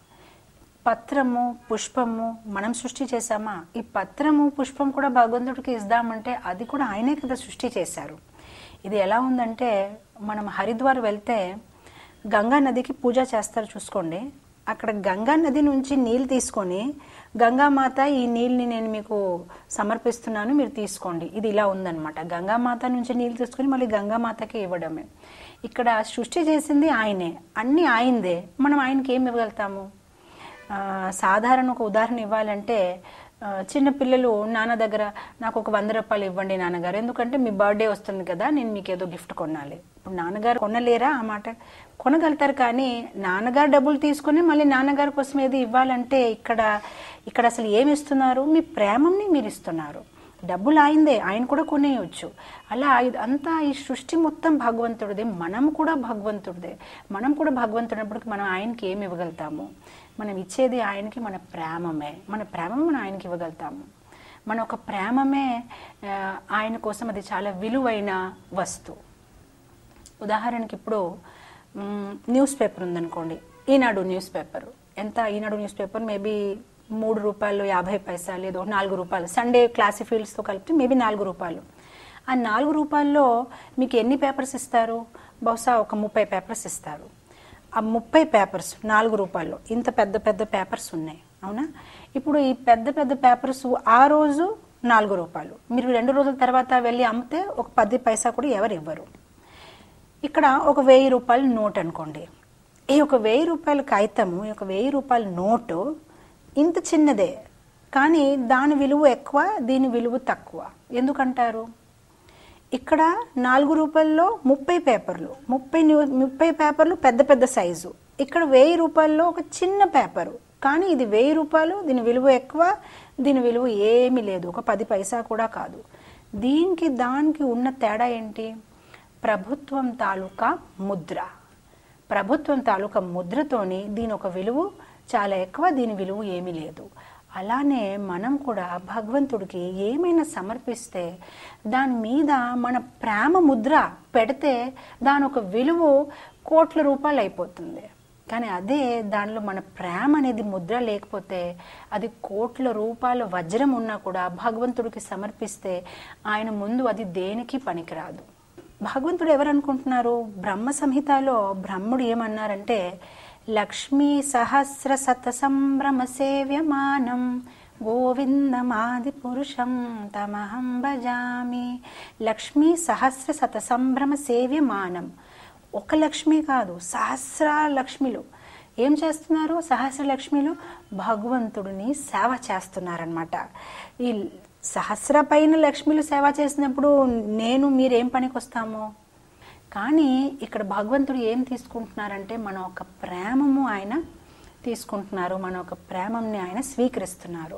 పత్రము పుష్పము మనం సృష్టి చేశామా ఈ పత్రము పుష్పం కూడా భగవంతుడికి ఇద్దామంటే అది కూడా ఆయనే కదా సృష్టి చేశారు ఇది ఎలా ఉందంటే మనం హరిద్వార్ వెళ్తే గంగా నదికి పూజ చేస్తారు చూసుకోండి అక్కడ గంగా నది నుంచి నీళ్ళు తీసుకొని గంగామాత ఈ నీళ్ళని నేను మీకు సమర్పిస్తున్నాను మీరు తీసుకోండి ఇది ఇలా ఉందన్నమాట గంగామాత నుంచి నీళ్ళు తీసుకొని మళ్ళీ గంగామాతకి ఇవ్వడమే ఇక్కడ సృష్టి చేసింది ఆయనే అన్ని ఆయనదే మనం ఆయనకి ఏమి ఇవ్వగలుగుతాము ఆ, సాధారణ ఒక ఉదాహరణ ఇవ్వాలంటే ఆ, చిన్న పిల్లలు నాన్న దగ్గర నాకు ఒక వంద రూపాయలు ఇవ్వండి నాన్నగారు ఎందుకంటే మీ బర్త్డే వస్తుంది కదా నేను మీకు ఏదో గిఫ్ట్ కొనాలి ఇప్పుడు నాన్నగారు కొనలేరా ఆ మాట కొనగలుగుతారు కానీ నాన్నగారు డబ్బులు తీసుకుని మళ్ళీ నాన్నగారి కోసం ఏది ఇవ్వాలంటే ఇక్కడ ఇక్కడ అసలు ఏమి ఇస్తున్నారు మీ ప్రేమని మీరు ఇస్తున్నారు డబ్బులు ఆయిందే ఆయన కూడా కొనేయచ్చు అలా ఇది అంతా ఈ సృష్టి మొత్తం భగవంతుడిదే మనం కూడా భగవంతుడిదే మనం కూడా భగవంతుడినప్పటికి మనం ఆయనకి ఏమి ఇవ్వగలుగుతాము మనం ఇచ్చేది ఆయనకి మన ప్రేమమే మన ప్రేమ మనం ఆయనకి ఇవ్వగలుగుతాము మన ఒక ప్రేమమే ఆ, ఆయన కోసం అది చాలా విలువైన వస్తువు ఉదాహరణకి ఇప్పుడు మ్, న్యూస్ పేపర్ ఉందనుకోండి ఈనాడు న్యూస్ పేపర్ ఎంత ఈనాడు న్యూస్ పేపర్ మేబీ మూడు రూపాయలు యాభై పైసలు లేదో నాలుగు రూపాయలు సండే క్లాసిఫీల్డ్స్తో కలిపి మేబీ నాలుగు రూపాయలు ఆ నాలుగు రూపాయల్లో మీకు ఎన్ని పేపర్స్ ఇస్తారు బహుశా ఒక ముప్పై పేపర్స్ ఇస్తారు ఆ ముప్పై పేపర్స్ నాలుగు రూపాయలు ఇంత పెద్ద పెద్ద పేపర్స్ ఉన్నాయి అవునా ఇప్పుడు ఈ పెద్ద పెద్ద పేపర్స్ ఆ రోజు నాలుగు రూపాయలు మీరు రెండు రోజుల తర్వాత వెళ్ళి అమ్మితే ఒక పది పైసా కూడా ఎవరు ఇవ్వరు ఇక్కడ ఒక వెయ్యి రూపాయల నోట్ అనుకోండి ఈ ఒక వెయ్యి రూపాయల కాగితము ఈ ఒక వెయ్యి రూపాయల నోటు ఇంత చిన్నదే కానీ దాని విలువ ఎక్కువ దీని విలువ తక్కువ ఎందుకంటారు ఇక్కడ నాలుగు రూపాయల్లో ముప్పై పేపర్లు ముప్పై న్యూ- ముప్పై పేపర్లు పెద్ద పెద్ద సైజు ఇక్కడ వెయ్యి రూపాయల్లో ఒక చిన్న పేపరు కానీ ఇది వెయ్యి రూపాయలు దీని విలువ ఎక్కువ దీని విలువ ఏమీ లేదు ఒక పది పైసా కూడా కాదు దీనికి దానికి ఉన్న తేడా ఏంటి ప్రభుత్వం తాలూకా ముద్ర ప్రభుత్వం తాలూకా ముద్రతోని దీని ఒక విలువ చాలా ఎక్కువ దీని విలువ ఏమీ లేదు అలానే మనం కూడా భగవంతుడికి ఏమైనా సమర్పిస్తే దాని మీద మన ప్రేమ ముద్ర పెడితే దాని ఒక విలువ కోట్ల రూపాయలు అయిపోతుంది కానీ అదే దానిలో మన ప్రేమ అనేది ముద్ర లేకపోతే అది కోట్ల రూపాయల వజ్రం ఉన్నా కూడా భగవంతుడికి సమర్పిస్తే ఆయన ముందు అది దేనికి పనికిరాదు భగవంతుడు ఎవరు అనుకుంటున్నారు బ్రహ్మ సంహితలో బ్రహ్ముడు ఏమన్నారంటే లక్ష్మీ సహస్ర శత సంభ్రమ సేవ్యమానం గోవిందమాది పురుషం తమహం భజామి లక్ష్మీ సహస్ర శత సంభ్రమ సేవ్యమానం ఒక లక్ష్మి కాదు సహస్ర లక్ష్మిలు ఏం చేస్తున్నారు సహస్ర లక్ష్మిలు భగవంతుడిని సేవ చేస్తున్నారనమాట ఈ సహస్ర పైన లక్ష్మిలు సేవ చేసినప్పుడు నేను మీరేం పనికి వస్తాము కానీ ఇక్కడ భగవంతుడు ఏం తీసుకుంటున్నారంటే మన ఒక ప్రేమము ఆయన తీసుకుంటున్నారు మన ఒక ప్రేమని ఆయన స్వీకరిస్తున్నారు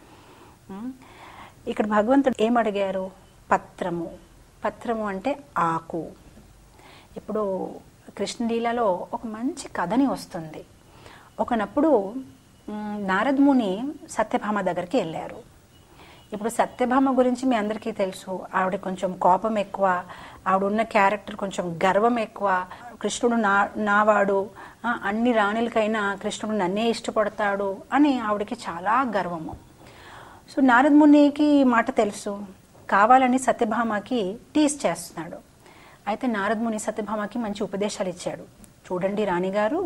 ఉం? ఇక్కడ భగవంతుడు ఏం అడిగారు పత్రము పత్రము అంటే ఆకు ఇప్పుడు కృష్ణలీలలో ఒక మంచి కథని వస్తుంది ఒకనప్పుడు మ్, నారద ముని సత్యభామ దగ్గరికి వెళ్ళారు ఇప్పుడు సత్యభామ గురించి మీ అందరికీ తెలుసు ఆవిడ కొంచెం కోపం ఎక్కువ ఆవిడ ఉన్న క్యారెక్టర్ కొంచెం గర్వం ఎక్కువ కృష్ణుడు నా నావాడు ఆ, అన్ని రాణులకైనా కృష్ణుడు నన్నే ఇష్టపడతాడు అని ఆవిడకి చాలా గర్వము సో నారద మునికి ఈ మాట తెలుసు కావాలని సత్యభామకి టీస్ చేస్తున్నాడు అయితే నారద ముని సత్యభామకి మంచి ఉపదేశాలు ఇచ్చాడు చూడండి రాణిగారు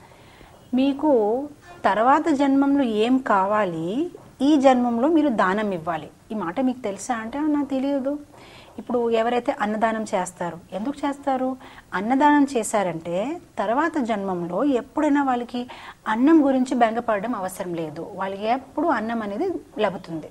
మీకు తర్వాత జన్మంలో ఏం కావాలి ఈ జన్మంలో మీరు దానం ఇవ్వాలి ఈ మాట మీకు తెలుసా అంటే "ఆ, నాకు తెలియదు ఇప్పుడు ఎవరైతే అన్నదానం చేస్తారు ఎందుకు చేస్తారు అన్నదానం చేశారంటే తర్వాత జన్మంలో ఎప్పుడైనా వాళ్ళకి అన్నం గురించి బెంగపడడం అవసరం లేదు వాళ్ళకి ఎప్పుడు అన్నం అనేది లభిస్తుంది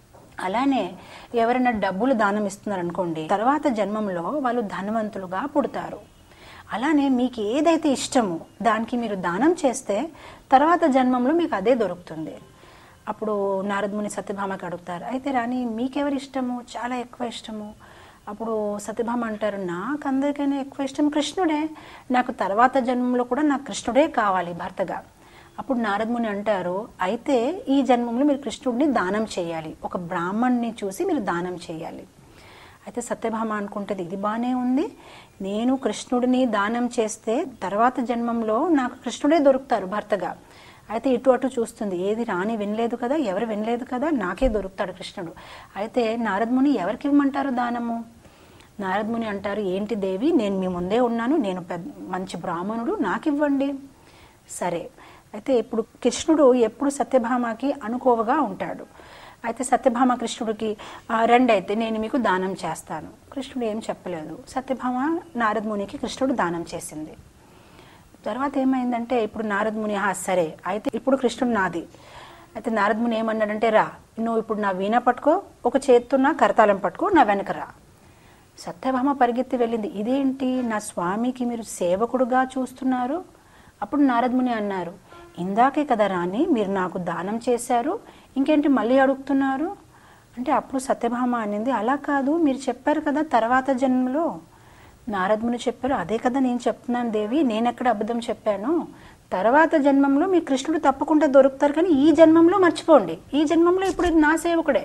అలానే ఎవరైనా డబ్బులు దానం ఇస్తున్నారు అనుకోండి తర్వాత జన్మంలో వాళ్ళు ధనవంతులుగా పుడతారు అలానే మీకు ఏదైతే ఇష్టమో దానికి మీరు దానం చేస్తే తర్వాత జన్మంలో మీకు అదే దొరుకుతుంది అప్పుడు నారదముని సత్యభామకి అడుగుతారు అయితే రాణి మీకెవరి ఇష్టము చాలా ఎక్కువ ఇష్టము అప్పుడు సత్యభామ అంటారు నాకు అందరికైనా ఎక్కువ ఇష్టం కృష్ణుడే నాకు తర్వాత జన్మంలో కూడా నాకు కృష్ణుడే కావాలి భర్తగా అప్పుడు నారదముని అంటారు అయితే ఈ జన్మంలో మీరు కృష్ణుడిని దానం చేయాలి ఒక బ్రాహ్మణ్ణి చూసి మీరు దానం చేయాలి అయితే సత్యభామ అనుకుంటుంది ఇది బాగానే ఉంది నేను కృష్ణుడిని దానం చేస్తే తర్వాత జన్మంలో నాకు కృష్ణుడే దొరుకుతారు భర్తగా అయితే ఇటు అటు చూస్తుంది ఏది రాణి వినలేదు కదా ఎవరు వినలేదు కదా నాకే దొరుకుతాడు కృష్ణుడు అయితే నారదముని ఎవరికి ఇవ్వమంటారు దానము నారదముని అంటారు ఏంటి దేవి నేను మీ ముందే ఉన్నాను నేను పెద్ద మంచి బ్రాహ్మణుడు నాకు ఇవ్వండి సరే అయితే ఇప్పుడు కృష్ణుడు ఎప్పుడు సత్యభామకి అనుకోవగా ఉంటాడు అయితే సత్యభామ కృష్ణుడికి "ఆ, రండి అయితే నేను మీకు దానం చేస్తాను కృష్ణుడు ఏం చెప్పలేదు సత్యభామ నారదమునికి కృష్ణుడు దానం చేసింది తర్వాత ఏమైందంటే ఇప్పుడు నారదముని "ఆ, సరే అయితే ఇప్పుడు కృష్ణుడు నాది అయితే నారదముని ఏమన్నాడంటే రా నువ్వు ఇప్పుడు నా వీణ పట్టుకో ఒక చేత్తో నా కరతాళం పట్టుకో నా వెనక రా సత్యభామ పరిగెత్తి వెళ్ళింది ఇదేంటి నా స్వామికి మీరు సేవకుడుగా చూస్తున్నారు అప్పుడు నారదముని అన్నారు ఇందాకే కదా రాణి మీరు నాకు దానం చేశారు ఇంకేంటి మళ్ళీ అడుగుతున్నారు అంటే అప్పుడు సత్యభామ అనింది అలా కాదు మీరు చెప్పారు కదా తర్వాత జన్మలో నారదముని చెప్పారు అదే కదా నేను చెప్తున్నాను దేవి నేను ఎక్కడ అబద్ధం చెప్పాను తర్వాత జన్మంలో మీ కృష్ణుడు తప్పకుండా దొరుకుతారు కానీ ఈ జన్మంలో మర్చిపోండి ఈ జన్మంలో ఇప్పుడు ఇది నా సేవకుడే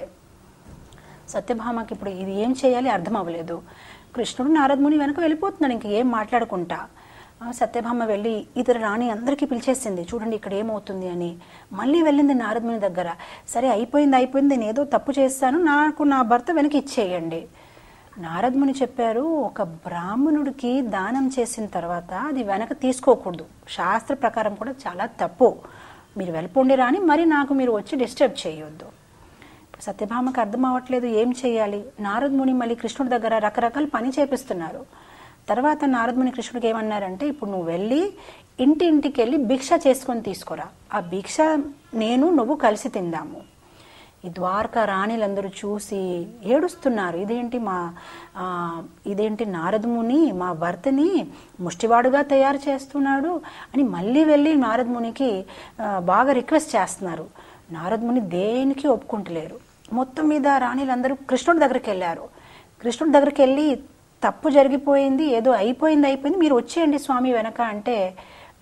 సత్యభామకి ఇప్పుడు ఇది ఏం చేయాలి అర్థం అవ్వలేదు కృష్ణుడు నారదముని వెనక వెళ్ళిపోతున్నాడు ఇంక ఏం మాట్లాడకుండా ఆ, సత్యభామ వెళ్ళి ఇతర రాణి అందరికీ పిలిచేసింది చూడండి ఇక్కడ ఏమవుతుంది అని మళ్ళీ వెళ్ళింది నారదముని దగ్గర సరే అయిపోయింది అయిపోయింది నేను ఏదో తప్పు చేస్తాను నాకు నా భర్త వెనక ఇచ్చేయండి నారదముని చెప్పారు ఒక బ్రాహ్మణుడికి దానం చేసిన తర్వాత అది వెనక తీసుకోకూడదు శాస్త్ర ప్రకారం కూడా చాలా తప్పు మీరు వెళ్ళిపోండి రాని మరి నాకు మీరు వచ్చి డిస్టర్బ్ చేయొద్దు ఇప్పుడు సత్యభామకు అర్థం అవ్వట్లేదు ఏం చేయాలి నారదముని మళ్ళీ కృష్ణుడి దగ్గర రకరకాల పని చేపిస్తున్నారు తర్వాత నారదముని కృష్ణుడికి ఏమన్నారంటే ఇప్పుడు నువ్వు వెళ్ళి ఇంటి ఇంటికి వెళ్ళి భిక్ష చేసుకొని తీసుకురా ఆ భిక్ష నేను నువ్వు కలిసి తిందాము ఈ ద్వారకా రాణిలందరూ చూసి ఏడుస్తున్నారు ఇదేంటి మా ఆ, ఇదేంటి నారదముని మా భర్తని ముష్టివాడుగా తయారు చేస్తున్నాడు అని మళ్ళీ వెళ్ళి నారదమునికి ఆ, బాగా రిక్వెస్ట్ చేస్తున్నారు నారదముని దేనికి ఒప్పుకుంటలేరు మొత్తం మీద రాణిలందరూ కృష్ణుడి దగ్గరికి వెళ్ళారు కృష్ణుడి దగ్గరికి వెళ్ళి తప్పు జరిగిపోయింది ఏదో అయిపోయింది అయిపోయింది మీరు వచ్చేయండి స్వామి వెనక అంటే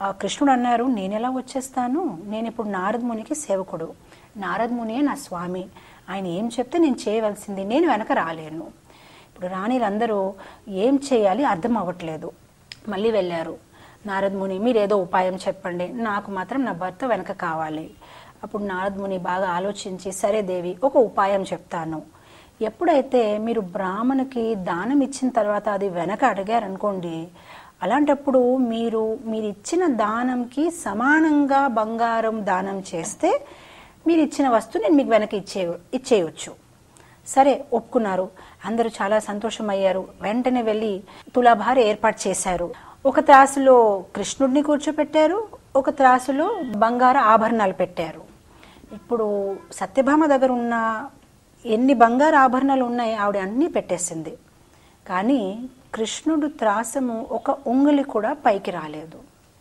ఆ కృష్ణుడు అన్నారు నేను ఎలా వచ్చేస్తాను నేను ఇప్పుడు నారద మునికి సేవకుడు నారద మునియే నా స్వామి ఆయన ఏం చెప్తే నేను చేయవలసింది నేను వెనక రాలేను ఇప్పుడు రాణిలందరూ ఏం చేయాలి అర్థం అవ్వట్లేదు మళ్ళీ వెళ్ళారు నారద ముని మీరు ఏదో ఉపాయం చెప్పండి నాకు మాత్రం నా భర్త వెనక కావాలి అప్పుడు నారద ముని బాగా ఆలోచించి సరే దేవి ఒక ఉపాయం చెప్తాను ఎప్పుడైతే మీరు బ్రాహ్మణుకి దానం ఇచ్చిన తర్వాత అది వెనక అడిగారనుకోండి అలాంటప్పుడు మీరు మీరు ఇచ్చిన దానంకి సమానంగా బంగారం దానం చేస్తే మీరు ఇచ్చిన వస్తువు నేను మీకు వెనక ఇచ్చే ఇచ్చేయవచ్చు సరే ఒప్పుకున్నారు అందరూ చాలా సంతోషమయ్యారు వెంటనే వెళ్ళి తులాభార ఏర్పాటు చేశారు ఒక త్రాసులో కృష్ణుడిని కూర్చోపెట్టారు ఒక త్రాసులో బంగార ఆభరణాలు పెట్టారు ఇప్పుడు సత్యభామ దగ్గర ఉన్న ఎన్ని బంగారు ఆభరణాలు ఉన్నాయి ఆవిడ అన్నీ పెట్టేసింది కానీ కృష్ణుడు త్రాసము ఒక ఉంగులి కూడా పైకి రాలేదు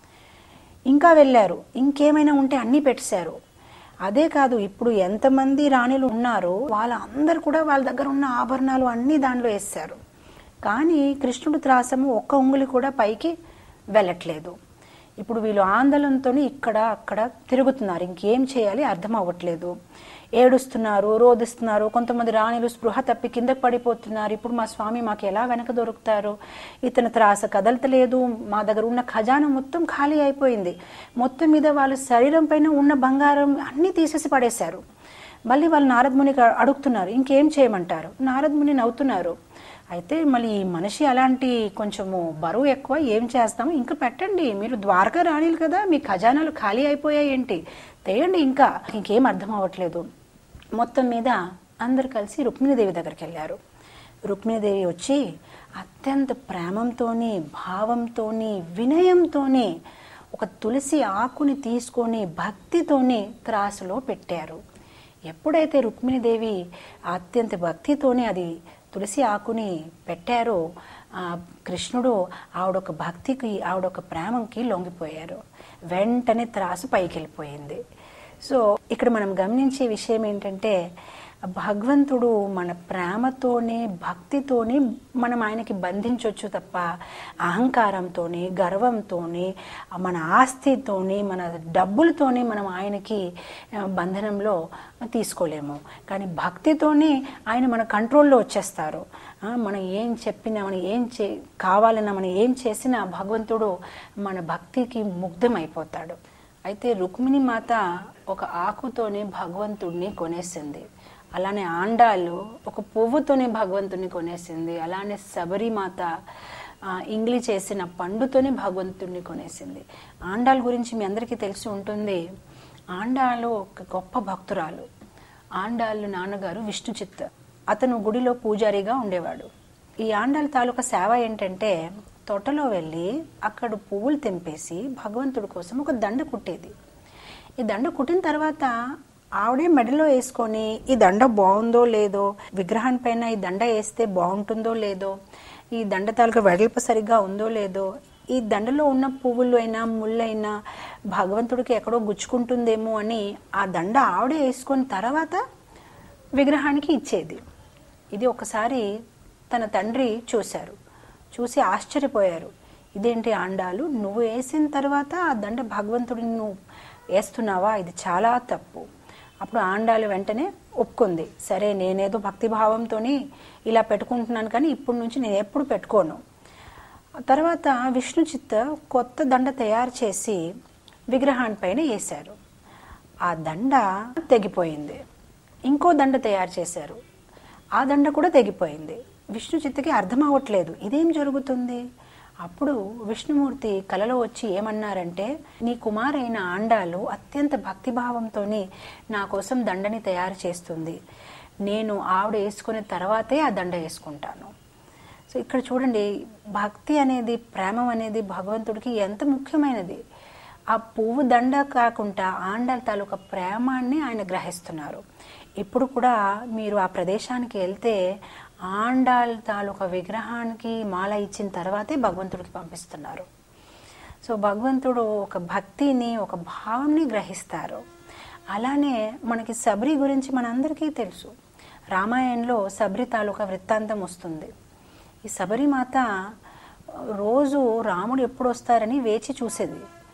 ఇంకా వెళ్ళారు ఇంకేమైనా ఉంటే అన్నీ పెట్టేశారు అదే కాదు ఇప్పుడు ఎంతమంది రాణులు ఉన్నారో వాళ్ళందరూ కూడా వాళ్ళ దగ్గర ఉన్న ఆభరణాలు అన్నీ దానిలో వేశారు కానీ కృష్ణుడు త్రాసము ఒక్క ఉంగులి కూడా పైకి వెళ్ళట్లేదు ఇప్పుడు వీళ్ళు ఆందోళనతో ఇక్కడ అక్కడ తిరుగుతున్నారు ఇంకేం చేయాలి అర్థం అవ్వట్లేదు ఏడుస్తున్నారు రోధిస్తున్నారు కొంతమంది రాణులు స్పృహ తప్పి కిందకు పడిపోతున్నారు ఇప్పుడు మా స్వామి మాకు ఎలా వెనక దొరుకుతారు ఇతని త్రాస కదలతలేదు మా దగ్గర ఉన్న ఖజానా మొత్తం ఖాళీ అయిపోయింది మొత్తం మీద వాళ్ళ శరీరం పైన ఉన్న బంగారం అన్నీ తీసేసి పడేశారు మళ్ళీ వాళ్ళు నారదమునికి అడుగుతున్నారు ఇంకేం చేయమంటారు నారదముని నవ్వుతున్నారు అయితే మళ్ళీ ఈ మనిషి అలాంటి కొంచెము బరువు ఎక్కువ ఏం చేస్తాము ఇంకా పెట్టండి మీరు ద్వారకా రాణిలు కదా మీ ఖజానాలు ఖాళీ అయిపోయాయి ఏంటి తేయండి ఇంకా ఇంకేం అర్థం అవ్వట్లేదు మొత్తం మీద అందరు కలిసి రుక్మిణీదేవి దగ్గరికి వెళ్ళారు రుక్మిణీదేవి వచ్చి అత్యంత ప్రేమంతోని భావంతోని వినయంతోని ఒక తులసి ఆకుని తీసుకొని భక్తితోని త్రాసులో పెట్టారు ఎప్పుడైతే రుక్మిణీదేవి అత్యంత భక్తితోనే అది తులసి ఆకుని పెట్టారో ఆ కృష్ణుడు ఆవిడొక భక్తికి ఆవిడొక ప్రేమకి లొంగిపోయారు వెంటనే త్రాసు పైకి వెళ్ళిపోయింది సో ఇక్కడ మనం గమనించే విషయం ఏంటంటే భగవంతుడు మన ప్రేమతోనే భక్తితోనే మనం ఆయనకి బంధించవచ్చు తప్ప అహంకారంతోని గర్వంతోని మన ఆస్తితోని మన డబ్బులతోని మనం ఆయనకి ఆ, బంధనంలో తీసుకోలేము కానీ భక్తితోనే ఆయన మన కంట్రోల్లో వచ్చేస్తారు ఆ, మనం ఏం చెప్పినా మనం ఏం చే కావాలన్నా మనం ఏం చేసినా భగవంతుడు మన భక్తికి ముగ్ధమైపోతాడు అయితే రుక్మిణి మాత ఒక ఆకుతోనే భగవంతుడిని కొనేసింది అలానే ఆండాలు ఒక పువ్వుతోనే భగవంతుని కొనేసింది అలానే శబరిమాత ఆ, ఇంగ్లీ చేసిన పండుతోనే భగవంతుడిని కొనేసింది ఆండాల్ గురించి మీ అందరికీ తెలిసి ఉంటుంది ఆండాలు ఒక గొప్ప భక్తురాలు ఆండాళ్ళు నాన్నగారు విష్ణు చిత్త అతను గుడిలో పూజారిగా ఉండేవాడు ఈ ఆండాల తాలూకా సేవ ఏంటంటే తోటలో వెళ్ళి అక్కడ పువ్వులు తెంపేసి భగవంతుడి కోసం ఒక దండ కుట్టేది ఈ దండ కుట్టిన తర్వాత ఆవిడే మెడలో వేసుకొని ఈ దండ బాగుందో లేదో విగ్రహాన్ని పైన ఈ దండ వేస్తే బాగుంటుందో లేదో ఈ దండ తాలూకా వెడల్పు సరిగ్గా ఉందో లేదో ఈ దండలో ఉన్న పువ్వులు అయినా ముళ్ళైనా భగవంతుడికి ఎక్కడో గుచ్చుకుంటుందేమో అని ఆ దండ ఆవిడే వేసుకొని తర్వాత విగ్రహానికి ఇచ్చేది ఇది ఒకసారి తన తండ్రి చూశారు చూసి ఆశ్చర్యపోయారు ఇదేంటి ఆండాలు నువ్వు వేసిన తర్వాత ఆ దండ భగవంతుడిని నువ్వు వేస్తున్నావా ఇది చాలా తప్పు అప్పుడు ఆండాలు వెంటనే ఒప్పుకుంది సరే నేనేదో భక్తిభావంతో ఇలా పెట్టుకుంటున్నాను కానీ ఇప్పటి నుంచి నేను ఎప్పుడు పెట్టుకోను తర్వాత విష్ణు చిత్త కొత్త దండ తయారు చేసి విగ్రహానిపైన వేశారు ఆ దండ తెగిపోయింది ఇంకో దండ తయారు చేశారు ఆ దండ కూడా తెగిపోయింది విష్ణు చిత్తకి అర్థం అవ్వట్లేదు ఇదేం జరుగుతుంది అప్పుడు విష్ణుమూర్తి కలలో వచ్చి ఏమన్నారంటే నీ కుమారైన ఆండాలు అత్యంత భక్తిభావంతో నా కోసం దండని తయారు చేస్తుంది నేను ఆవిడ వేసుకున్న తర్వాతే ఆ దండ వేసుకుంటాను సో ఇక్కడ చూడండి భక్తి అనేది ప్రేమ అనేది భగవంతుడికి ఎంత ముఖ్యమైనది ఆ పువ్వు దండ కాకుండా ఆండాల తాలూకా ప్రేమాన్ని ఆయన గ్రహిస్తున్నారు ఇప్పుడు కూడా మీరు ఆ ప్రదేశానికి వెళ్తే ఆండాల్ తాలూకా విగ్రహానికి మాల ఇచ్చిన తర్వాతే భగవంతుడికి పంపిస్తున్నారు సో భగవంతుడు ఒక భక్తిని ఒక భావంని గ్రహిస్తారు అలానే మనకి సబరి గురించి మనందరికీ తెలుసు రామాయణంలో సబరి తాలూకా వృత్తాంతం వస్తుంది ఈ శబరిమాత రోజు రాముడు ఎప్పుడు వస్తారని వేచి చూసేది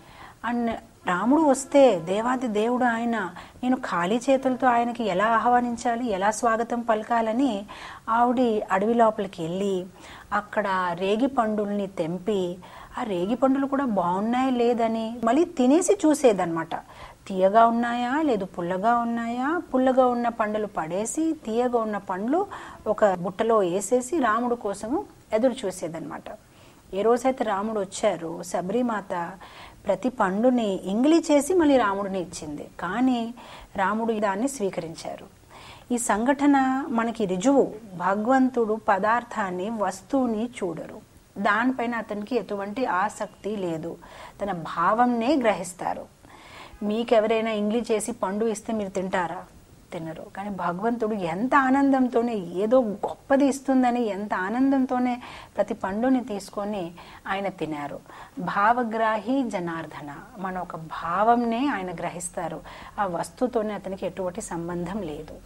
అండ్ రాముడు వస్తే దేవాది దేవుడు ఆయన నేను ఖాళీ చేతులతో ఆయనకి ఎలా ఆహ్వానించాలి ఎలా స్వాగతం పలకాలని ఆవిడ అడవి లోపలికి వెళ్ళి అక్కడ రేగి పండుల్ని తెంపి ఆ రేగి పండులు కూడా బాగున్నాయి లేదని మళ్ళీ తినేసి చూసేదన్నమాట తీయగా ఉన్నాయా లేదు పుల్లగా ఉన్నాయా పుల్లగా ఉన్న పండ్లు పడేసి తీయగా ఉన్న పండ్లు ఒక బుట్టలో వేసేసి రాముడు కోసము ఎదురు చూసేదన్నమాట ఏ రోజైతే రాముడు వచ్చారు శబరిమాత ప్రతి పండుని ఇంగిలి చేసి మళ్ళీ రాముడిని ఇచ్చింది కానీ రాముడు దాన్ని స్వీకరించారు ఈ సంఘటన మనకి రుజువు భగవంతుడు పదార్థాన్ని వస్తువుని చూడరు దానిపైన అతనికి ఎటువంటి ఆసక్తి లేదు తన భావంనే గ్రహిస్తారు మీకెవరైనా ఇంగ్లీ చేసి పండు ఇస్తే మీరు తింటారా తినరు కానీ భగవంతుడు ఎంత ఆనందంతోనే ఏదో గొప్పది ఇస్తుందని ఎంత ఆనందంతోనే ప్రతి పండుని తీసుకొని ఆయన తినారు భావగ్రాహి జనార్దన మన ఒక భావంనే ఆయన గ్రహిస్తారు ఆ వస్తువుతోనే అతనికి ఎటువంటి సంబంధం లేదు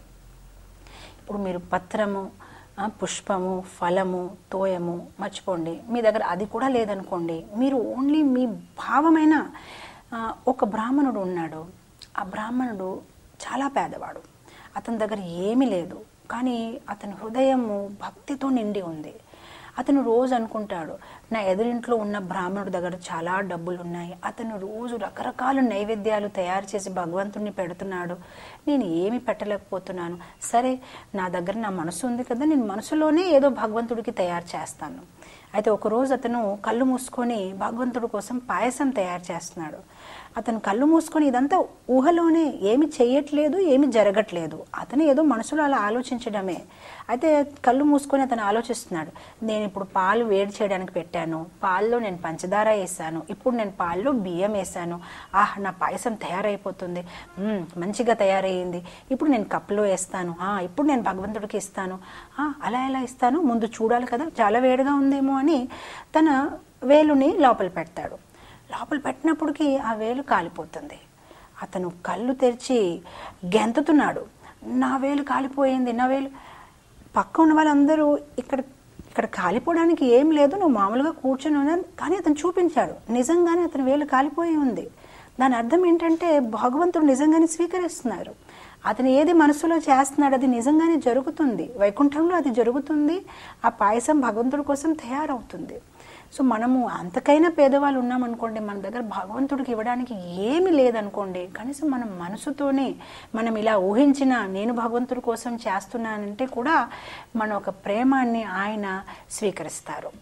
ఇప్పుడు మీరు పత్రము ఆ, పుష్పము ఫలము తోయము మర్చిపోండి మీ దగ్గర అది కూడా లేదనుకోండి మీరు ఓన్లీ మీ భావమైన ఆ, ఒక బ్రాహ్మణుడు ఉన్నాడు ఆ బ్రాహ్మణుడు చాలా పేదవాడు అతని దగ్గర ఏమీ లేదు కానీ అతని హృదయము భక్తితో నిండి ఉంది అతను రోజు అనుకుంటాడు నా ఎదురింట్లో ఉన్న బ్రాహ్మణుడి దగ్గర చాలా డబ్బులు ఉన్నాయి అతను రోజు రకరకాల నైవేద్యాలు తయారు చేసి భగవంతుడిని పెడుతున్నాడు నేను ఏమి పెట్టలేకపోతున్నాను సరే నా దగ్గర నా మనసు ఉంది కదా నేను మనసులోనే ఏదో భగవంతుడికి తయారు చేస్తాను అయితే ఒకరోజు అతను కళ్ళు మూసుకొని భగవంతుడి కోసం పాయసం తయారు చేస్తున్నాడు అతను కళ్ళు మూసుకొని ఇదంతా ఊహలోనే ఏమి చెయ్యట్లేదు ఏమి జరగట్లేదు అతను ఏదో మనసులో అలా ఆలోచించడమే అయితే కళ్ళు మూసుకొని అతను ఆలోచిస్తున్నాడు నేను ఇప్పుడు పాలు వేడి చేయడానికి పెట్టాను పాల్లో నేను పంచదార వేసాను ఇప్పుడు నేను పాల్లో బియ్యం వేసాను ఆహ్ నా పాయసం తయారైపోతుంది మ్మ్, మంచిగా తయారయ్యింది ఇప్పుడు నేను కప్పులో వేస్తాను ఆ, ఇప్పుడు నేను భగవంతుడికి ఇస్తాను ఆ, అలా ఎలా ఇస్తాను ముందు చూడాలి కదా చాలా వేడిగా ఉందేమో అని తన వేలుని లోపల పెడతాడు లోపల పెట్టినప్పటికీ ఆ వేలు కాలిపోతుంది అతను కళ్ళు తెరిచి గెంతుతున్నాడు నా వేలు కాలిపోయింది నా వేలు పక్క ఉన్న వాళ్ళందరూ ఇక్కడ ఇక్కడ కాలిపోవడానికి ఏం లేదు నువ్వు మామూలుగా కూర్చొని ఉన్నాను కానీ అతను చూపించాడు నిజంగానే అతని వేలు కాలిపోయి ఉంది దాని అర్థం ఏంటంటే భగవంతుడు నిజంగానే స్వీకరిస్తున్నారు అతను ఏది మనసులో చేస్తున్నాడు అది నిజంగానే జరుగుతుంది వైకుంఠంలో అది జరుగుతుంది ఆ పాయసం భగవంతుడి కోసం తయారవుతుంది సో మనము అంతకైనా పేదవాళ్ళు ఉన్నామనుకోండి మన దగ్గర భగవంతుడికి ఇవ్వడానికి ఏమీ లేదనుకోండి కనీసం మనం మనసుతోనే మనం ఇలా ఊహించిన నేను భగవంతుడి కోసం చేస్తున్నానంటే కూడా మన ఒక ప్రేమాన్ని ఆయన స్వీకరిస్తారు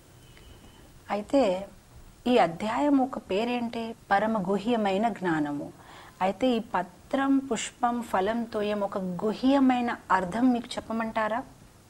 అయితే ఈ అధ్యాయం ఒక పేరేంటి పరమ గుహ్యమైన జ్ఞానము అయితే ఈ పత్రం పుష్పం ఫలం తోయం ఒక గుహ్యమైన అర్థం మీకు చెప్పమంటారా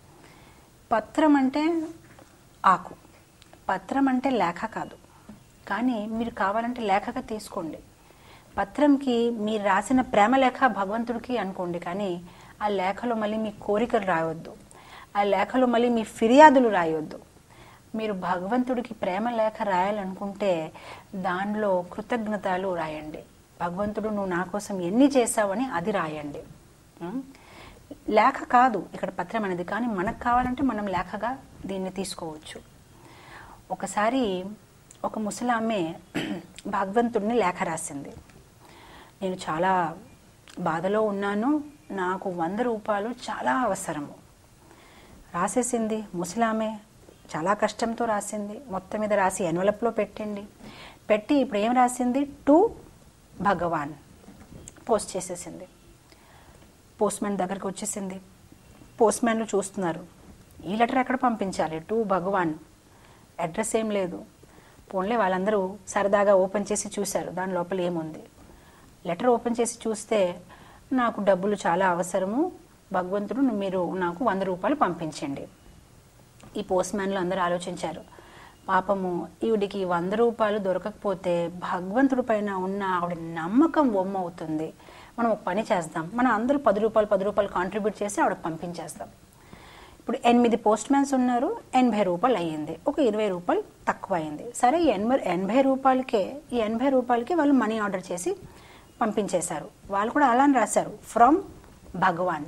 పత్రం అంటే ఆకు పత్రం అంటే లేఖ కాదు కానీ మీరు కావాలంటే లేఖగా తీసుకోండి పత్రంకి మీరు రాసిన ప్రేమ లేఖ భగవంతుడికి అనుకోండి కానీ ఆ లేఖలో మళ్ళీ మీ కోరికలు రాయొద్దు ఆ లేఖలో మళ్ళీ మీ ఫిర్యాదులు రాయొద్దు మీరు భగవంతుడికి ప్రేమ లేఖ రాయాలనుకుంటే దానిలో కృతజ్ఞతలు రాయండి భగవంతుడు నువ్వు నా కోసం ఎన్ని చేశావని అది రాయండి ఉం? లేఖ కాదు ఇక్కడ పత్రం అనేది కానీ మనకు కావాలంటే మనం లేఖగా దీన్ని తీసుకోవచ్చు ఒకసారి ఒక ముసలామె భగవంతుడిని లేఖ రాసింది నేను చాలా బాధలో ఉన్నాను నాకు వంద రూపాయలు చాలా అవసరము రాసేసింది ముసలామె చాలా కష్టంతో రాసింది మొత్తం మీద రాసి ఎన్వలప్లో పెట్టండి పెట్టి ఇప్పుడు ఏం రాసింది టు భగవాన్ పోస్ట్ చేసేసింది పోస్ట్ మ్యాన్ దగ్గరికి వచ్చేసింది పోస్ట్ మ్యాన్లు చూస్తున్నారు ఈ లెటర్ ఎక్కడ పంపించాలి టు భగవాన్ అడ్రస్ ఏం లేదు పోన్లే వాళ్ళందరూ సరదాగా ఓపెన్ చేసి చూశారు దాని లోపల ఏముంది లెటర్ ఓపెన్ చేసి చూస్తే నాకు డబ్బులు చాలా అవసరము భగవంతుడు మీరు నాకు వంద రూపాయలు పంపించండి ఈ పోస్ట్ మ్యాన్లు అందరూ ఆలోచించారు పాపము ఈవిడికి వంద రూపాయలు దొరకకపోతే భగవంతుడి పైన ఉన్న ఆవిడ నమ్మకం బొమ్మ అవుతుంది మనం ఒక పని చేద్దాం మనం అందరూ పది రూపాయలు పది రూపాయలు కాంట్రిబ్యూట్ చేసి ఆవిడకి పంపించేస్తాం ఇప్పుడు ఎనిమిది పోస్ట్ మ్యాన్స్ ఉన్నారు ఎనభై రూపాయలు అయ్యింది ఒక ఇరవై రూపాయలు తక్కువ అయింది సరే ఈ ఎనభై ఎనభై రూపాయలకే ఈ ఎనభై రూపాయలకి వాళ్ళు మనీ ఆర్డర్ చేసి పంపించేశారు వాళ్ళు కూడా అలానే రాశారు ఫ్రమ్ భగవాన్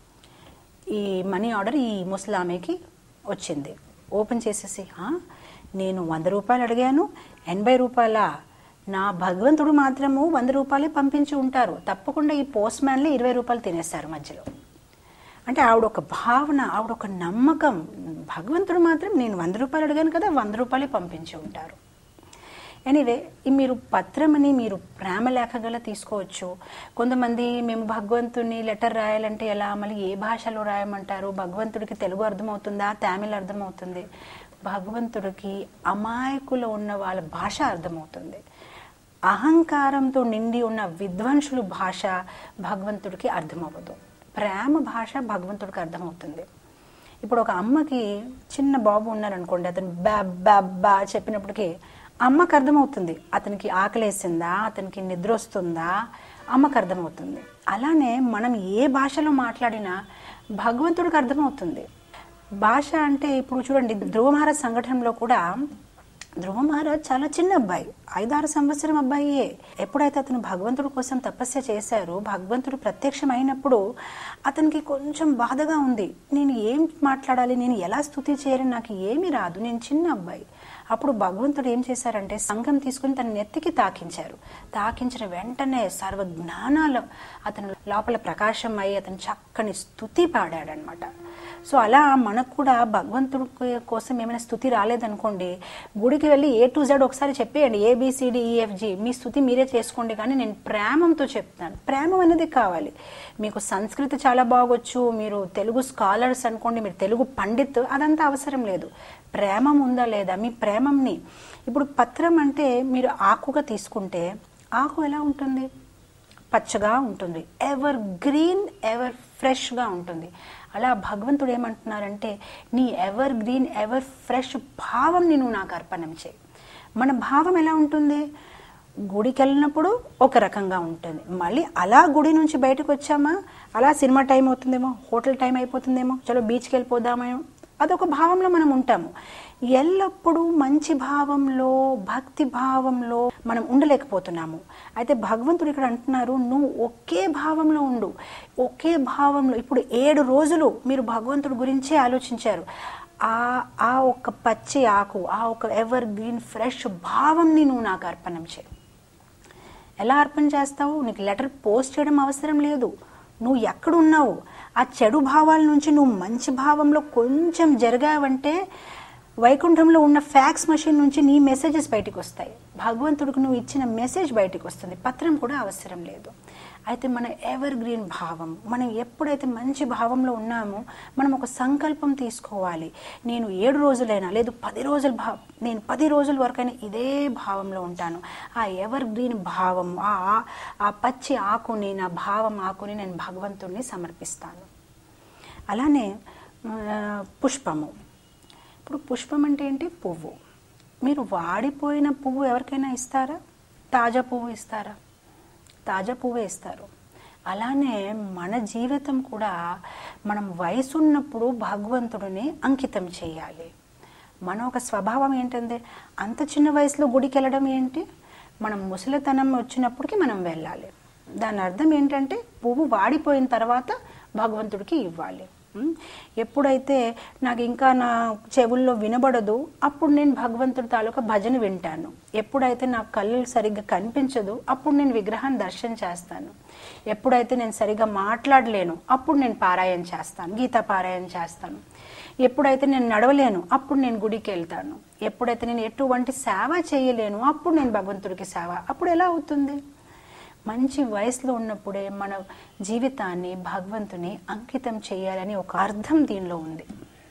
ఈ మనీ ఆర్డర్ ఈ ముసలామెకి వచ్చింది ఓపెన్ చేసేసి "ఆ, నేను వంద రూపాయలు అడిగాను ఎనభై రూపాయల నా భగవంతుడు మాత్రము వంద రూపాయలే పంపించి ఉంటారు తప్పకుండా ఈ పోస్ట్ మ్యాన్లే ఇరవై రూపాయలు తినేస్తారు మధ్యలో అంటే ఆవిడ ఒక భావన ఆవిడ ఒక నమ్మకం భగవంతుడు మాత్రం నేను వంద రూపాయలు అడిగాను కదా వంద రూపాయలే పంపించి ఉంటారు ఎనీవే మీరు పత్రమని మీరు ప్రేమ లేఖగల తీసుకోవచ్చు కొంతమంది మేము భగవంతుని లెటర్ రాయాలంటే ఎలా మళ్ళీ ఏ భాషలో రాయమంటారు భగవంతుడికి తెలుగు అర్థమవుతుందా తమిళ అర్థమవుతుంది భగవంతుడికి అమాయకులు ఉన్న వాళ్ళ భాష అర్థమవుతుంది అహంకారంతో నిండి ఉన్న విద్వాంసులు భాష భగవంతుడికి అర్థమవ్వదు ప్రేమ భాష భగవంతుడికి అర్థమవుతుంది ఇప్పుడు ఒక అమ్మకి చిన్న బాబు ఉన్నారనుకోండి అతను బ్యా బ్యా బ్యా చెప్పినప్పటికీ అమ్మకు అర్థమవుతుంది అతనికి ఆకలేసిందా అతనికి నిద్ర వస్తుందా అమ్మకు అర్థమవుతుంది అలానే మనం ఏ భాషలో మాట్లాడినా భగవంతుడికి అర్థమవుతుంది భాష అంటే ఇప్పుడు చూడండి ధ్రువ మహారాజ్ సంఘటనలో కూడా ధ్రువ మహారాజ్ చాలా చిన్న అబ్బాయి ఐదారు సంవత్సరం అబ్బాయియే ఎప్పుడైతే అతను భగవంతుడి కోసం తపస్య చేశారో భగవంతుడు ప్రత్యక్షమైనప్పుడు అతనికి కొంచెం బాధగా ఉంది నేను ఏం మాట్లాడాలి నేను ఎలా స్థుతి చేయాలి నాకు ఏమీ రాదు నేను చిన్న అబ్బాయి అప్పుడు భగవంతుడు ఏం చేశారంటే సంఘం తీసుకుని తన నెత్తికి తాకించారు తాకించిన వెంటనే సర్వ జ్ఞానాలు అతను లోపల ప్రకాశం అయి అతను చక్కని స్థుతి పాడాడనమాట సో అలా మనకు కూడా భగవంతుడి కోసం ఏమైనా స్థుతి రాలేదనుకోండి గుడికి వెళ్ళి ఏ టు జెడ్ ఒకసారి చెప్పేయండి ఏబిసిడి ఈఎఫ్జి మీ స్థుతి మీరే చేసుకోండి కానీ నేను ప్రేమంతో చెప్తాను ప్రేమ అనేది కావాలి మీకు సంస్కృతి చాలా బాగొచ్చు మీరు తెలుగు స్కాలర్స్ అనుకోండి మీరు తెలుగు పండిత్ అదంతా అవసరం లేదు ప్రేమ ఉందా లేదా మీ ప్రేమంని ఇప్పుడు పత్రం అంటే మీరు ఆకుగా తీసుకుంటే ఆకు ఎలా ఉంటుంది పచ్చగా ఉంటుంది ఎవర్ గ్రీన్ ఎవర్ ఫ్రెష్గా ఉంటుంది అలా భగవంతుడు ఏమంటున్నారంటే నీ ఎవర్ గ్రీన్ ఎవర్ ఫ్రెష్ భావం నువ్వు నాకు అర్పణం చేయి మన భావం ఎలా ఉంటుంది గుడికి వెళ్ళినప్పుడు ఒక రకంగా ఉంటుంది మళ్ళీ అలా గుడి నుంచి బయటకు వచ్చామా అలా సినిమా టైం అవుతుందేమో హోటల్ టైం అయిపోతుందేమో చలో బీచ్కి వెళ్ళిపోదామేమో అదొక భావంలో మనం ఉంటాము ఎల్లప్పుడూ మంచి భావంలో భక్తి భావంలో మనం ఉండలేకపోతున్నాము అయితే భగవంతుడు ఇక్కడ అంటున్నారు నువ్వు ఒకే భావంలో ఉండు ఒకే భావంలో ఇప్పుడు ఏడు రోజులు మీరు భగవంతుడి గురించే ఆలోచించారు ఆ ఆ ఒక్క పచ్చి ఆకు ఆ ఒక ఎవర్ గ్రీన్ ఫ్రెష్ భావంని నువ్వు నాకు అర్పణం చేయి ఎలా అర్పణ చేస్తావు నీకు లెటర్ పోస్ట్ చేయడం అవసరం లేదు నువ్వు ఎక్కడున్నావు ఆ చెడు భావాల నుంచి నువ్వు మంచి భావంలో కొంచెం జరిగావంటే వైకుంఠంలో ఉన్న ఫ్యాక్స్ మెషిన్ నుంచి నీ మెసేజెస్ బయటకు వస్తాయి భగవంతుడికి నువ్వు ఇచ్చిన మెసేజ్ బయటకు వస్తుంది పత్రం కూడా అవసరం లేదు అయితే మన ఎవర్ గ్రీన్ భావం మనం ఎప్పుడైతే మంచి భావంలో ఉన్నామో మనం ఒక సంకల్పం తీసుకోవాలి నేను ఏడు రోజులైనా లేదు పది రోజుల భా నేను పది రోజుల వరకైనా ఇదే భావంలో ఉంటాను ఆ ఎవర్ గ్రీన్ భావం ఆ ఆ పచ్చి ఆకుని నా భావం ఆకుని నేను భగవంతుడిని సమర్పిస్తాను అలానే పుష్పము ఇప్పుడు పుష్పం అంటే ఏంటి పువ్వు మీరు వాడిపోయిన పువ్వు ఎవరికైనా ఇస్తారా తాజా పువ్వు ఇస్తారా తాజా పువ్వే ఇస్తారు అలానే మన జీవితం కూడా మనం వయసు ఉన్నప్పుడు భగవంతుడిని అంకితం చేయాలి మన ఒక స్వభావం ఏంటంటే అంత చిన్న వయసులో గుడికి వెళ్ళడం ఏంటి మనం ముసలితనం వచ్చినప్పటికి మనం వెళ్ళాలి దాని అర్థం ఏంటంటే పువ్వు వాడిపోయిన తర్వాత భగవంతుడికి ఇవ్వాలి ఎప్పుడైతే నాకు ఇంకా నా చెవుల్లో వినబడదు అప్పుడు నేను భగవంతుడి తాలూకా భజన వింటాను ఎప్పుడైతే నా కళ్ళు సరిగ్గా కనిపించదు అప్పుడు నేను విగ్రహాన్ని దర్శనం చేస్తాను ఎప్పుడైతే నేను సరిగ్గా మాట్లాడలేను అప్పుడు నేను పారాయణ చేస్తాను గీత పారాయణ చేస్తాను ఎప్పుడైతే నేను నడవలేను అప్పుడు నేను గుడికి వెళ్తాను ఎప్పుడైతే నేను ఎటువంటి సేవ చేయలేను అప్పుడు నేను భగవంతుడికి సేవ అప్పుడు ఎలా అవుతుంది మంచి వయసులో ఉన్నప్పుడే మన జీవితాన్ని భగవంతుని అంకితం చేయాలని ఒక అర్థం దీనిలో ఉంది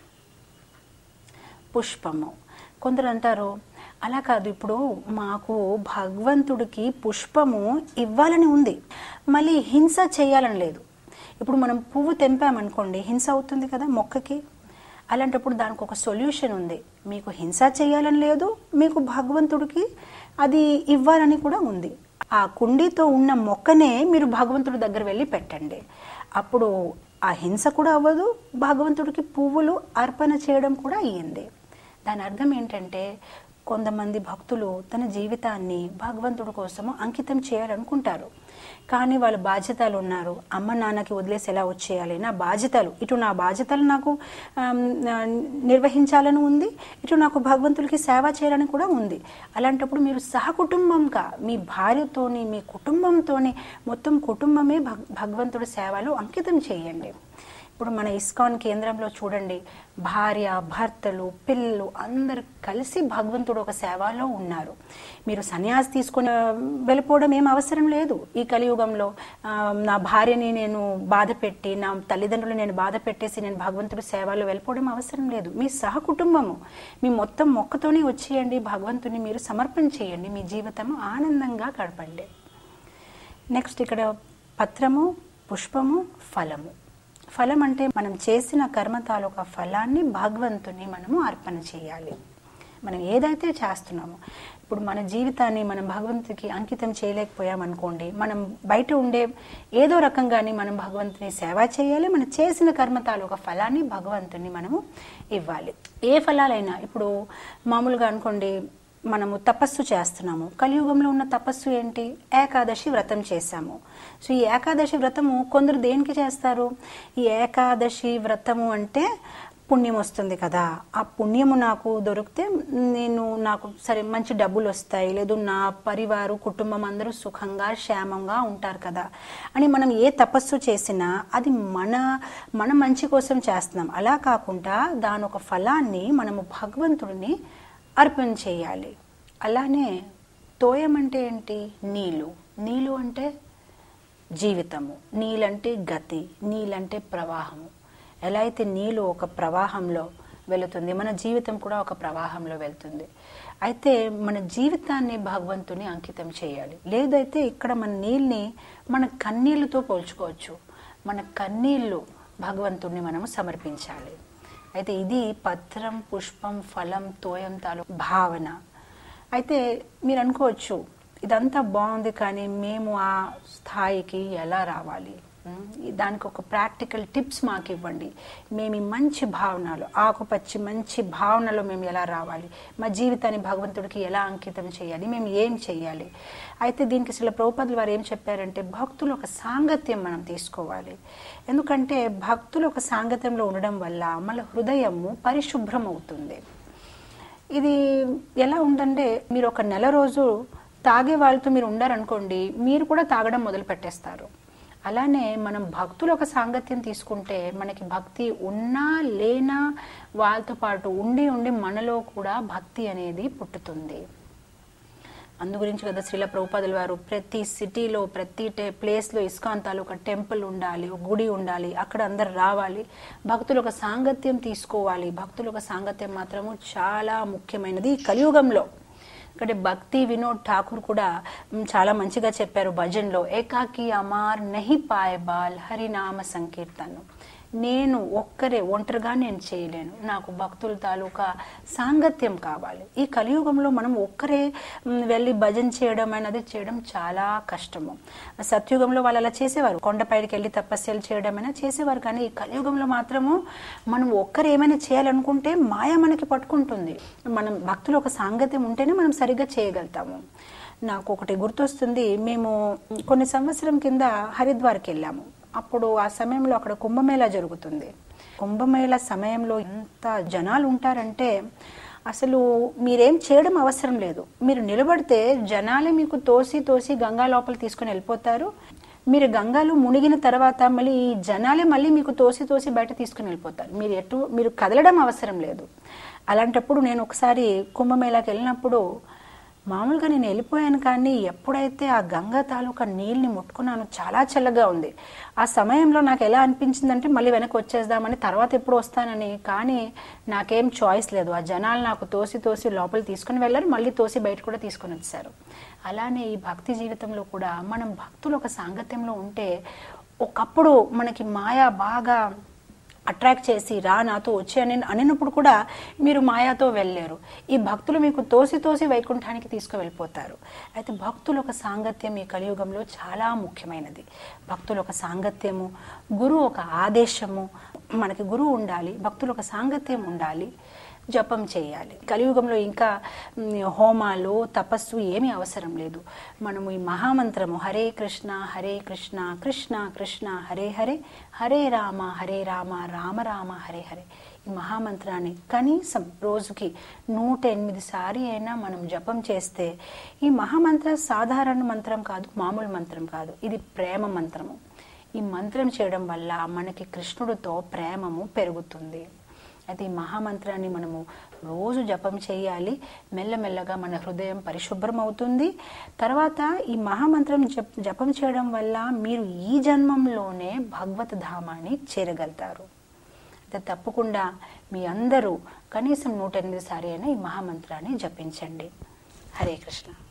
పుష్పము కొందరు అంటారు అలా కాదు ఇప్పుడు మాకు భగవంతుడికి పుష్పము ఇవ్వాలని ఉంది మళ్ళీ హింస చేయాలని లేదు ఇప్పుడు మనం పువ్వు తెంపామనుకోండి హింస అవుతుంది కదా మొక్కకి అలాంటప్పుడు దానికి ఒక సొల్యూషన్ ఉంది మీకు హింస చేయాలని లేదు మీకు భగవంతుడికి అది ఇవ్వాలని కూడా ఉంది ఆ కుండీతో ఉన్న మొక్కనే మీరు భగవంతుడి దగ్గర వెళ్ళి పెట్టండి అప్పుడు ఆ హింస కూడా అవ్వదు భగవంతుడికి పువ్వులు అర్పణ చేయడం కూడా అయ్యింది దాని అర్థం ఏంటంటే కొంతమంది భక్తులు తన జీవితాన్ని భగవంతుడి కోసము అంకితం చేయాలనుకుంటారు కానీ వాళ్ళ బాధ్యతలు ఉన్నారు అమ్మ నాన్నకి వదిలేసి ఎలా వచ్చేయాలి నా బాధ్యతలు ఇటు నా బాధ్యతలు నాకు ఆమ్, ఆ, నిర్వహించాలని ఉంది ఇటు నాకు భగవంతుడికి సేవ చేయాలని కూడా ఉంది అలాంటప్పుడు మీరు సహకుటుంబంగా మీ భార్యతోని మీ కుటుంబంతోని మొత్తం కుటుంబమే భగ భగవంతుడి సేవలో అంకితం చేయండి ఇప్పుడు మన ఇస్కాన్ కేంద్రంలో చూడండి భార్య భర్తలు పిల్లలు అందరు కలిసి భగవంతుడు ఒక సేవలో ఉన్నారు మీరు సన్యాసి తీసుకొని ఆ, వెళ్ళిపోవడం ఏం అవసరం లేదు ఈ కలియుగంలో ఆ, నా భార్యని నేను బాధ పెట్టి నా తల్లిదండ్రులు నేను బాధ పెట్టేసి నేను భగవంతుడి సేవలో వెళ్ళిపోవడం అవసరం లేదు మీ సహకుటుంబము మీ మొత్తం మొక్కతోనే వచ్చేయండి భగవంతుని మీరు సమర్పణ చేయండి మీ జీవితము ఆనందంగా గడపండి నెక్స్ట్ ఇక్కడ పత్రము పుష్పము ఫలము ఫలం అంటే మనం చేసిన కర్మ తాలూకా ఫలాన్ని భగవంతుని మనము అర్పణ చేయాలి మనం ఏదైతే చేస్తున్నామో ఇప్పుడు మన జీవితాన్ని మనం భగవంతుడికి అంకితం చేయలేకపోయామనుకోండి మనం బయట ఉండే ఏదో రకంగానే మనం భగవంతుని సేవ చేయాలి మనం చేసిన కర్మ తాలూకా ఫలాన్ని భగవంతుని మనము ఇవ్వాలి ఏ ఫలాలైనా ఇప్పుడు మామూలుగా అనుకోండి మనము తపస్సు చేస్తున్నాము కలియుగంలో ఉన్న తపస్సు ఏంటి ఏకాదశి వ్రతం చేశాము సో ఈ ఏకాదశి వ్రతము కొందరు దేనికి చేస్తారు ఈ ఏకాదశి వ్రతము అంటే పుణ్యం వస్తుంది కదా ఆ పుణ్యము నాకు దొరికితే నేను నాకు సరే మంచి డబ్బులు వస్తాయి లేదు నా పరివారు కుటుంబం అందరూ సుఖంగా క్షేమంగా ఉంటారు కదా అని మనం ఏ తపస్సు చేసినా అది మన మన మంచి కోసం చేస్తున్నాం అలా కాకుండా దాని ఒక ఫలాన్ని మనము భగవంతుడిని అర్పణ చేయాలి అలానే తోయం అంటే ఏంటి నీళ్ళు నీళ్ళు అంటే జీవితము నీళ్ళంటే గతి నీళ్ళంటే ప్రవాహము ఎలా అయితే నీళ్ళు ఒక ప్రవాహంలో వెళుతుంది మన జీవితం కూడా ఒక ప్రవాహంలో వెళ్తుంది అయితే మన జీవితాన్ని భగవంతుని అంకితం చేయాలి లేదైతే ఇక్కడ మన నీళ్ళని మన కన్నీళ్ళతో పోల్చుకోవచ్చు మన కన్నీళ్ళు భగవంతుణ్ణి మనము సమర్పించాలి అయితే ఇది పత్రం పుష్పం ఫలం తోయం తాలూ భావన అయితే మీరు అనుకోవచ్చు ఇదంతా బాగుంది కానీ మేము ఆ స్థాయికి ఎలా రావాలి ఉమ్, దానికి ఒక ప్రాక్టికల్ టిప్స్ మాకు ఇవ్వండి మేము ఈ మంచి భావనలు ఆకుపచ్చి మంచి భావనలో మేము ఎలా రావాలి మా జీవితాన్ని భగవంతుడికి ఎలా అంకితం చేయాలి మేము ఏం చేయాలి అయితే దీనికి అసలు ప్రభుపదులు వారు ఏం చెప్పారంటే భక్తులు ఒక సాంగత్యం మనం తీసుకోవాలి ఎందుకంటే భక్తులు ఒక సాంగత్యంలో ఉండడం వల్ల మన హృదయము పరిశుభ్రం అవుతుంది ఇది ఎలా ఉందంటే మీరు ఒక నెల రోజు తాగే వాళ్ళతో మీరు ఉండారనుకోండి మీరు కూడా తాగడం మొదలు పెట్టేస్తారు అలానే మనం భక్తులు ఒక సాంగత్యం తీసుకుంటే మనకి భక్తి ఉన్నా లేనా వాళ్ళతో పాటు ఉండి ఉండి మనలో కూడా భక్తి అనేది పుట్టుతుంది అందు గురించి కదా శ్రీల ప్రభుపాదుల వారు ప్రతి సిటీలో ప్రతి టే- ప్లేస్లో ఇస్కాన్ తాలూకా టెంపుల్ ఉండాలి ఒక గుడి ఉండాలి అక్కడ అందరు రావాలి భక్తులు ఒక సాంగత్యం తీసుకోవాలి భక్తులు ఒక సాంగత్యం మాత్రము చాలా ముఖ్యమైనది ఈ కలియుగంలో ఇక్కడ భక్తి వినోద్ ఠాకూర్ కూడా మ్, చాలా మంచిగా చెప్పారు భజన్లో ఏకాకి అమార్ నహి పాయ్ బాల్ హరినామ సంకీర్తనం నేను ఒక్కరే ఒంటరిగా నేను చేయలేను నాకు భక్తుల తాలూకా సాంగత్యం కావాలి ఈ కలియుగంలో మనం ఒక్కరే మ్, వెళ్ళి భజన చేయడం అనేది చేయడం చాలా కష్టము సత్యుగంలో వాళ్ళు అలా చేసేవారు కొండపైకి వెళ్ళి తపస్యలు చేయడం అయినా చేసేవారు కానీ ఈ కలియుగంలో మాత్రము మనం ఒక్కరు ఏమైనా చేయాలనుకుంటే మాయ మనకి పట్టుకుంటుంది మనం భక్తులు ఒక సాంగత్యం ఉంటేనే మనం సరిగ్గా చేయగలుగుతాము నాకు ఒకటి గుర్తొస్తుంది మేము కొన్ని సంవత్సరం కింద హరిద్వార్కి వెళ్ళాము అప్పుడు ఆ సమయంలో అక్కడ కుంభమేళా జరుగుతుంది కుంభమేళా సమయంలో ఎంత జనాలు ఉంటారంటే అసలు మీరేం చేయడం అవసరం లేదు మీరు నిలబడితే జనాలే మీకు తోసి తోసి గంగా లోపల తీసుకుని వెళ్ళిపోతారు మీరు గంగాలో మునిగిన తర్వాత మళ్ళీ ఈ జనాలే మళ్ళీ మీకు తోసి తోసి బయట తీసుకుని వెళ్ళిపోతారు మీరు ఎటు మీరు కదలడం అవసరం లేదు అలాంటప్పుడు నేను ఒకసారి కుంభమేళాకి వెళ్ళినప్పుడు మామూలుగా నేను వెళ్ళిపోయాను కానీ ఎప్పుడైతే ఆ గంగ తాలూకా నీళ్ళని ముట్టుకున్నాను చాలా చల్లగా ఉంది ఆ సమయంలో నాకు ఎలా అనిపించిందంటే మళ్ళీ వెనక్కి వచ్చేద్దామని తర్వాత ఎప్పుడు వస్తానని కానీ నాకేం చాయిస్ లేదు ఆ జనాలు నాకు తోసి తోసి లోపల తీసుకుని వెళ్ళారు మళ్ళీ తోసి బయట కూడా తీసుకుని వచ్చారు అలానే ఈ భక్తి జీవితంలో కూడా మనం భక్తులు ఒక సాంగత్యంలో ఉంటే ఒకప్పుడు మనకి మాయా బాగా అట్రాక్ట్ చేసి రా నాతో వచ్చి అని అనినప్పుడు కూడా మీరు మాయాతో వెళ్ళలేరు ఈ భక్తులు మీకు తోసి తోసి వైకుంఠానికి తీసుకువెళ్ళిపోతారు అయితే భక్తుల ఒక సాంగత్యం ఈ కలియుగంలో చాలా ముఖ్యమైనది భక్తుల ఒక సాంగత్యము గురువు ఒక ఆదేశము మనకి గురువు ఉండాలి భక్తులు ఒక సాంగత్యం ఉండాలి జపం చేయాలి కలియుగంలో ఇంకా మ్, హోమాలు తపస్సు ఏమీ అవసరం లేదు మనము ఈ మహామంత్రము హరే కృష్ణ హరే కృష్ణ కృష్ణ కృష్ణ హరే హరే హరే రామ హరే రామ రామ రామ హరే హరే ఈ మహామంత్రాన్ని కనీసం రోజుకి నూట ఎనిమిది సారి అయినా మనం జపం చేస్తే ఈ మహామంత్ర సాధారణ మంత్రం కాదు మామూలు మంత్రం కాదు ఇది ప్రేమ మంత్రము ఈ మంత్రం చేయడం వల్ల మనకి కృష్ణుడితో ప్రేమము పెరుగుతుంది అయితే ఈ మహామంత్రాన్ని మనము రోజు జపం చేయాలి మెల్లమెల్లగా మన హృదయం పరిశుభ్రం అవుతుంది తర్వాత ఈ మహామంత్రం జప్ జపం చేయడం వల్ల మీరు ఈ జన్మంలోనే భగవత్ ధామాన్ని చేరగలుగుతారు అయితే తప్పకుండా మీ అందరూ కనీసం నూట ఎనిమిది సారి అయినా ఈ మహామంత్రాన్ని జపించండి హరే కృష్ణ